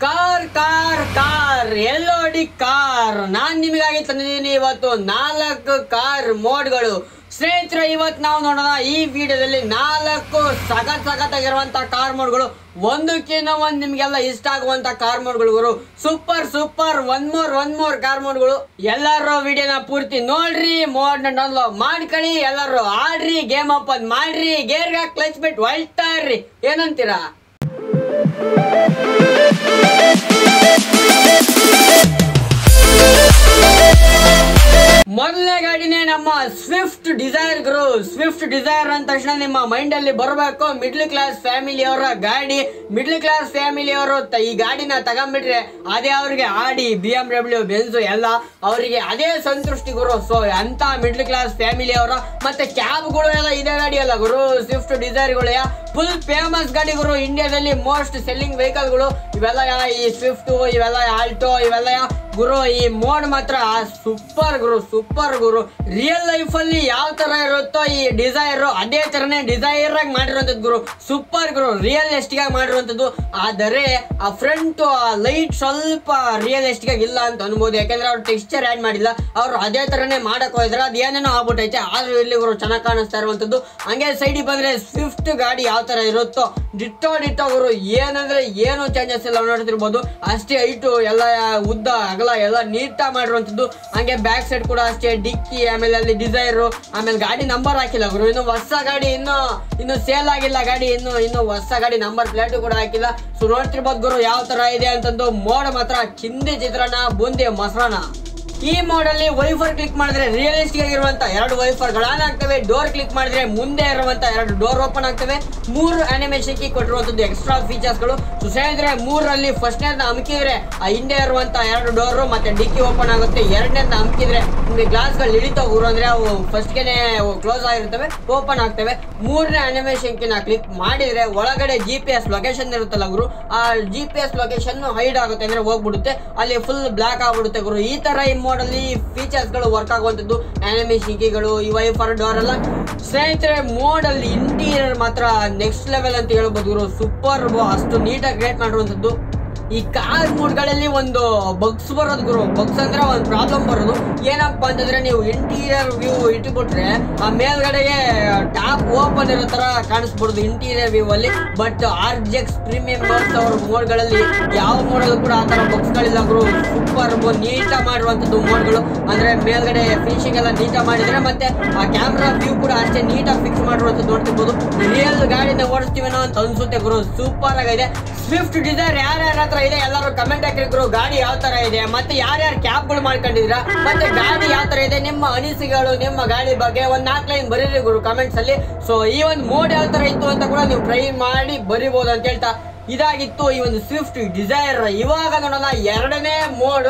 car car car ಎಲ್ಲೋಡಿ car ನಾನ್ ನಿಮಗಾಗಿ ತಂದಿದ್ದೀನಿ ಇವತ್ತು ನಾಲ್ಕು ಕಾರ್ ಮೋಡ್ಗಳು ಸ್ನೇಹಿತರೆ ಇವತ್ತು ನಾವು ನೋಡೋಣ ಈ ವಿಡಿಯೋದಲ್ಲಿ ನಾಲ್ಕು ಸಖತ್ ಸಖತ್ತಾಗಿರುವಂತ ಕಾರ್ ಮೋಡ್ಗಳು ಒಂದಕ್ಕಿಂತ ಒಂದ್ ನಿಮ್ಗೆಲ್ಲ ಇಷ್ಟ ಆಗುವಂತ ಕಾರ್ ಮೋಡ್ಗಳು super super one more one more car ಮೋಡ್ಗಳು ಎಲ್ಲರೂ ವಿಡಿಯೋನ ಪೂರ್ತಿ ನೋಡ್ರಿ ಮೋಡ್ನ ಡೌನ್ಲೋಡ್ ಮಾಡ್ಕೊಳ್ಳಿ ಎಲ್ಲರೂ ಆಡ್ರಿ ಗೇಮ್ ಓಪನ್ ಮಾಡ್ರಿ ಗೇರ್ಗ ಕ್ಲಚ್ ಬಿಟ್ಟು ಹೊಳ್ತಾ ಇರ್ರಿ ಏನಂತೀರಾ ಮೊದಲನೇ ಗಾಡಿನೇ ನಮ್ಮ ಸ್ವಿಫ್ಟ್ ಡಿಸೈರ್ ಗುರು ಸ್ವಿಫ್ಟ್ ಡಿಸೈರ್ ಅಂದ ತಕ್ಷಣ ನಿಮ್ಮ ಮೈಂಡ್ ಅಲ್ಲಿ ಬರಬೇಕು ಮಿಡ್ಲ್ ಕ್ಲಾಸ್ ಫ್ಯಾಮಿಲಿ ಅವರ ಗಾಡಿ ಮಿಡ್ಲ್ ಕ್ಲಾಸ್ ಫ್ಯಾಮಿಲಿ ಅವರು ಈ ಗಾಡಿನ ತಗೊಂಡ್ಬಿಟ್ರೆ ಅದೇ ಅವ್ರಿಗೆ ಆಡಿ ಬಿ ಎಂ ಡಬ್ಲ್ಯೂ ಬೆನ್ಸು ಎಲ್ಲ ಅವರಿಗೆ ಅದೇ ಸಂತೃಷ್ಟಿ ಗುರು ಸೊ ಅಂತ ಮಿಡ್ಲ್ ಕ್ಲಾಸ್ ಫ್ಯಾಮಿಲಿ ಅವರ ಮತ್ತೆ ಕ್ಯಾಬ್ಗಳು ಎಲ್ಲ ಇದೇ ಗಾಡಿ ಅಲ್ಲ ಗುರು ಸ್ವಿಫ್ಟ್ ಡಿಸೈರ್ಗಳು ಫುಲ್ ಫೇಮಸ್ ಗಾಡಿಗಳು ಇಂಡಿಯಾದಲ್ಲಿ ಮೋಸ್ಟ್ ಸೆಲ್ಲಿಂಗ್ ವೆಹಿಕಲ್ಗಳು ಇವೆಲ್ಲ ಈ ಸ್ವಿಫ್ಟ್ ಇವೆಲ್ಲ ಆಲ್ಟೋ ಇವೆಲ್ಲ ಗುರು ಈ ಮೋಡ್ ಮಾತ್ರ ಸೂಪರ್ ಗುರು ಸೂಪರ್ ಗುರು ರಿಯಲ್ ಲೈಫ್ ಅಲ್ಲಿ ಯಾವ ತರ ಇರುತ್ತೋ ಈ ಡಿಸೈರ್ ಅದೇ ತರನೇ ಡಿಸೈರ್ ಆಗಿ ಮಾಡಿರುವಂತದ್ದು ಗುರು ಸೂಪರ್ ಗುರು ರಿಯಲಿಸ್ಟಿಕ್ ಆಗಿ ಮಾಡಿರುವಂತದ್ದು ಆದರೆ ಆ ಫ್ರಂಟ್ ಲೈಟ್ ಸ್ವಲ್ಪ ರಿಯಲಿಸ್ಟಿಕ್ ಆಗಿ ಇಲ್ಲ ಅಂತ ಅನ್ಬೋದು ಯಾಕಂದ್ರೆ ಅವ್ರು ಟೆಕ್ಸ್ಚರ್ ಆಡ್ ಮಾಡಿಲ್ಲ ಅವ್ರು ಅದೇ ತರನೇ ಮಾಡಕ್ ಹೋದ್ರೆ ಅದು ಏನೇನೋ ಆಗ್ಬಿಟ್ಟೈತೆ ಆದ್ರೂ ಇಲ್ಲಿ ಗುರು ಚೆನ್ನಾಗಿ ಕಾಣಿಸ್ತಾ ಇರುವಂತದ್ದು ಹಂಗೆ ಸೈಡಿಗೆ ಬಂದ್ರೆ ಸ್ವಿಫ್ಟ್ ಗಾಡಿ ಯಾವ ತರ ಇರುತ್ತೋ ಡಿಟ್ಟೋ ಡಿಟ್ಟೋ ಗುರು ಏನಂದ್ರೆ ಏನು ಚೇಂಜಸ್ ಇಲ್ಲ ನೋಡ್ತಿರ್ಬೋದು ಅಷ್ಟೇ ಹೈಟು ಎಲ್ಲ ಉದ್ದ ಅಗಲ ಎಲ್ಲ ನೀಟಾಗಿ ಮಾಡಿರುವಂಥದ್ದು ಹಂಗೆ ಬ್ಯಾಕ್ ಸೈಡ್ ಕೂಡ ಅಷ್ಟೇ ಡಿಕ್ಕಿ ಆಮೇಲೆ ಅಲ್ಲಿ ಡಿಸೈರು ಆಮೇಲೆ ಗಾಡಿ ನಂಬರ್ ಹಾಕಿಲ್ಲ ಗುರು ಇನ್ನು ಹೊಸ ಗಾಡಿ ಇನ್ನು ಇನ್ನು ಸೇಲ್ ಆಗಿಲ್ಲ ಗಾಡಿ ಇನ್ನು ಇನ್ನು ಹೊಸ ಗಾಡಿ ನಂಬರ್ ಪ್ಲೇಟು ಕೂಡ ಹಾಕಿಲ್ಲ ಸೊ ನೋಡ್ತಿರ್ಬೋದು ಗುರು ಯಾವ ತರ ಇದೆ ಅಂತಂದು ಮೋಡ ಮಾತ್ರ ಚಿಂದಿ ಚಿತ್ರಾನ್ನ ಬೂಂದಿ ಮೊಸರನ್ನ ಈ ಮೋಡಲ್ಲಿ ವೈಫರ್ ಕ್ಲಿಕ್ ಮಾಡಿದ್ರೆ ರಿಯಲಿಸ್ಟಿಕ್ ಆಗಿರುವಂತ ಎರಡು ವೈಫರ್ ಗಳನ್ನ ಆಗ್ತವೆ ಡೋರ್ ಕ್ಲಿಕ್ ಮಾಡಿದ್ರೆ ಮುಂದೆ ಇರುವಂತ ಎರಡು ಡೋರ್ ಓಪನ್ ಆಗ್ತವೆ ಮೂರು ಅನಿಮೇಷನ್ ಕಿ ಕೊಟ್ಟಿರುವಂತದ್ದು ಎಕ್ಸ್ಟ್ರಾ ಫೀಚರ್ಸ್ ಗಳು ಸೊ ಸ್ನೇಹಿತರೆ ಮೂರರಲ್ಲಿ ಫಸ್ಟ್ನೇದ ಅಮಕಿದ್ರೆ ಆ ಹಿಂದೆ ಇರುವಂತ ಎರಡು ಡೋರ್ ಮತ್ತೆ ಡಿಕ್ಕಿ ಓಪನ್ ಆಗುತ್ತೆ ಎರಡನೇದ ಅಮಕಿದ್ರೆ ನಿಮಗೆ ಗ್ಲಾಸ್ ಗಳು ಇಳಿತಾವ ಗುರು ಅಂದ್ರೆ ಅವು ಫಸ್ಟ್ ಗೆನೆ ಕ್ಲೋಸ್ ಆಗಿರ್ತವೆ ಓಪನ್ ಆಗ್ತವೆ ಮೂರನೇ ಅನಿಮೇಷನ್ ಕಿನ ಕ್ಲಿಕ್ ಮಾಡಿದ್ರೆ ಒಳಗಡೆ ಜಿ ಪಿ ಎಸ್ ಲೊಕೇಶನ್ ಇರುತ್ತಲ್ಲ ಗುರು ಆ G P S location hide ಆಗುತ್ತೆ ಅಂದ್ರೆ ಹೋಗ್ಬಿಡುತ್ತೆ ಅಲ್ಲಿ ಫುಲ್ ಬ್ಲಾಕ್ ಆಗ್ಬಿಡುತ್ತೆ ಗುರು ಈ ತರ ಈ ಮೋಡಲ್ಲಿ ಫೀಚರ್ಸ್ ಗಳು ವರ್ಕ್ ಆಗುವಂತದ್ದು ಅನಿಮೇಷನ್ ಕೀಗಳು ಈ ವೈಫರ್ ಡೋರ್ ಎಲ್ಲ ಸ್ನೇಹಿತರೆ ಮೋಡ್ ಅಲ್ಲಿ ಇಂಟೀರಿಯರ್ ಮಾತ್ರ ನೆಕ್ಸ್ಟ್ ಲೆವೆಲ್ ಅಂತ ಹೇಳ್ಬೋದು ಗುರು ಸೂಪರ್ ಅಷ್ಟು ನೀಟಾಗಿ ಕ್ರಿಯೇಟ್ ಮಾಡಿರುವಂತದ್ದು ಈ ಕಾರ್ ಮೋಡ್ಗಳಲ್ಲಿ ಒಂದು ಬಗ್ಸ್ ಬರೋದು ಗುರು ಬಗ್ಸ್ ಅಂದ್ರೆ ಒಂದು ಪ್ರಾಬ್ಲಮ್ ಬರೋದು ಏನಪ್ಪಾ ಅಂತಂದ್ರೆ ನೀವು ಇಂಟೀರಿಯರ್ ವ್ಯೂ ಇಟ್ಬಿಟ್ರೆ ಆ ಮೇಲ್ಗಡೆಗೆ ಟಾಪ್ ಓಪನ್ ಇರೋ ತರ ಕಾಣಿಸ್ಬಿಡುದು ಇಂಟೀರಿಯರ್ ವ್ಯೂ ಅಲ್ಲಿ ಬಟ್ ಆರ್ ಜೆಕ್ಸ್ ಪ್ರೀಮಿಯಂ ಬರ್ಸ್ ಅವ್ರ ಮೋಡ್ಗಳಲ್ಲಿ ಯಾವ ಮೋಡಲ್ಲೂ ಕೂಡ ಆ ತರ ಬಗ್ಸ್ ಗಳಿಲ್ಲ ಗುರು ಸೂಪರ್ ನೀಟಾಗಿ ಮಾಡಿರುವಂತದ್ದು ಮೋಡ್ಗಳು ಅಂದ್ರೆ ಮೇಲ್ಗಡೆ ಫಿನಿಶಿಂಗ್ ಎಲ್ಲ ನೀಟಾಗಿ ಮಾಡಿದ್ರೆ ಮತ್ತೆ ಆ ಕ್ಯಾಮ್ರಾ ವ್ಯೂ ಕೂಡ ಅಷ್ಟೇ ನೀಟಾಗಿ ಫಿಕ್ಸ್ ಮಾಡಿರುವಂತದ್ದು ನೋಡ್ತಿರ್ಬೋದು ರಿಯಲ್ ಗಾಡಿನ ಓಡಿಸ್ತೀವೇನೋ ಅಂತ ಅನ್ಸುತ್ತೆ ಗುರು ಸೂಪರ್ ಆಗಿದೆ ಸ್ವಿಫ್ಟ್ ಡಿಸೈರ್ ಯಾರ್ಯಾರ ಹತ್ರ ಇದೆ ಎಲ್ಲರೂ ಕಮೆಂಟ್ ಹಾಕಿದ್ರು ಗಾಡಿ ಯಾವ ತರ ಇದೆ ಮತ್ತೆ ಯಾರ್ಯಾರು ಕ್ಯಾಬ್ಗಳು ಮಾಡ್ಕೊಂಡಿದ್ರ ಮತ್ತೆ ಗಾಡಿ ಯಾವ ತರ ಇದೆ ನಿಮ್ಮ ಅನಿಸಿಕೆಗಳು ನಿಮ್ಮ ಗಾಡಿ ಬಗ್ಗೆ ಒಂದ್ ನಾಲ್ಕು ಲೈನ್ ಬರೀರಿ ಗುರು ಕಮೆಂಟ್ಸ್ ಅಲ್ಲಿ ಸೊ ಈ ಒಂದು ಮೋಡ್ ಯಾವ ತರ ಇತ್ತು ಅಂತ ಕೂಡ ನೀವು ಟ್ರೈ ಮಾಡಿ ಬರಿಬಹುದು ಅಂತ ಹೇಳ್ತಾ ಇದಾಗಿತ್ತು ಈ ಒಂದು ಸ್ವಿಫ್ಟ್ ಡಿಸೈರ್ ಇವಾಗ ನೋಡೋಣ ಎರಡನೇ ಮೋಡ್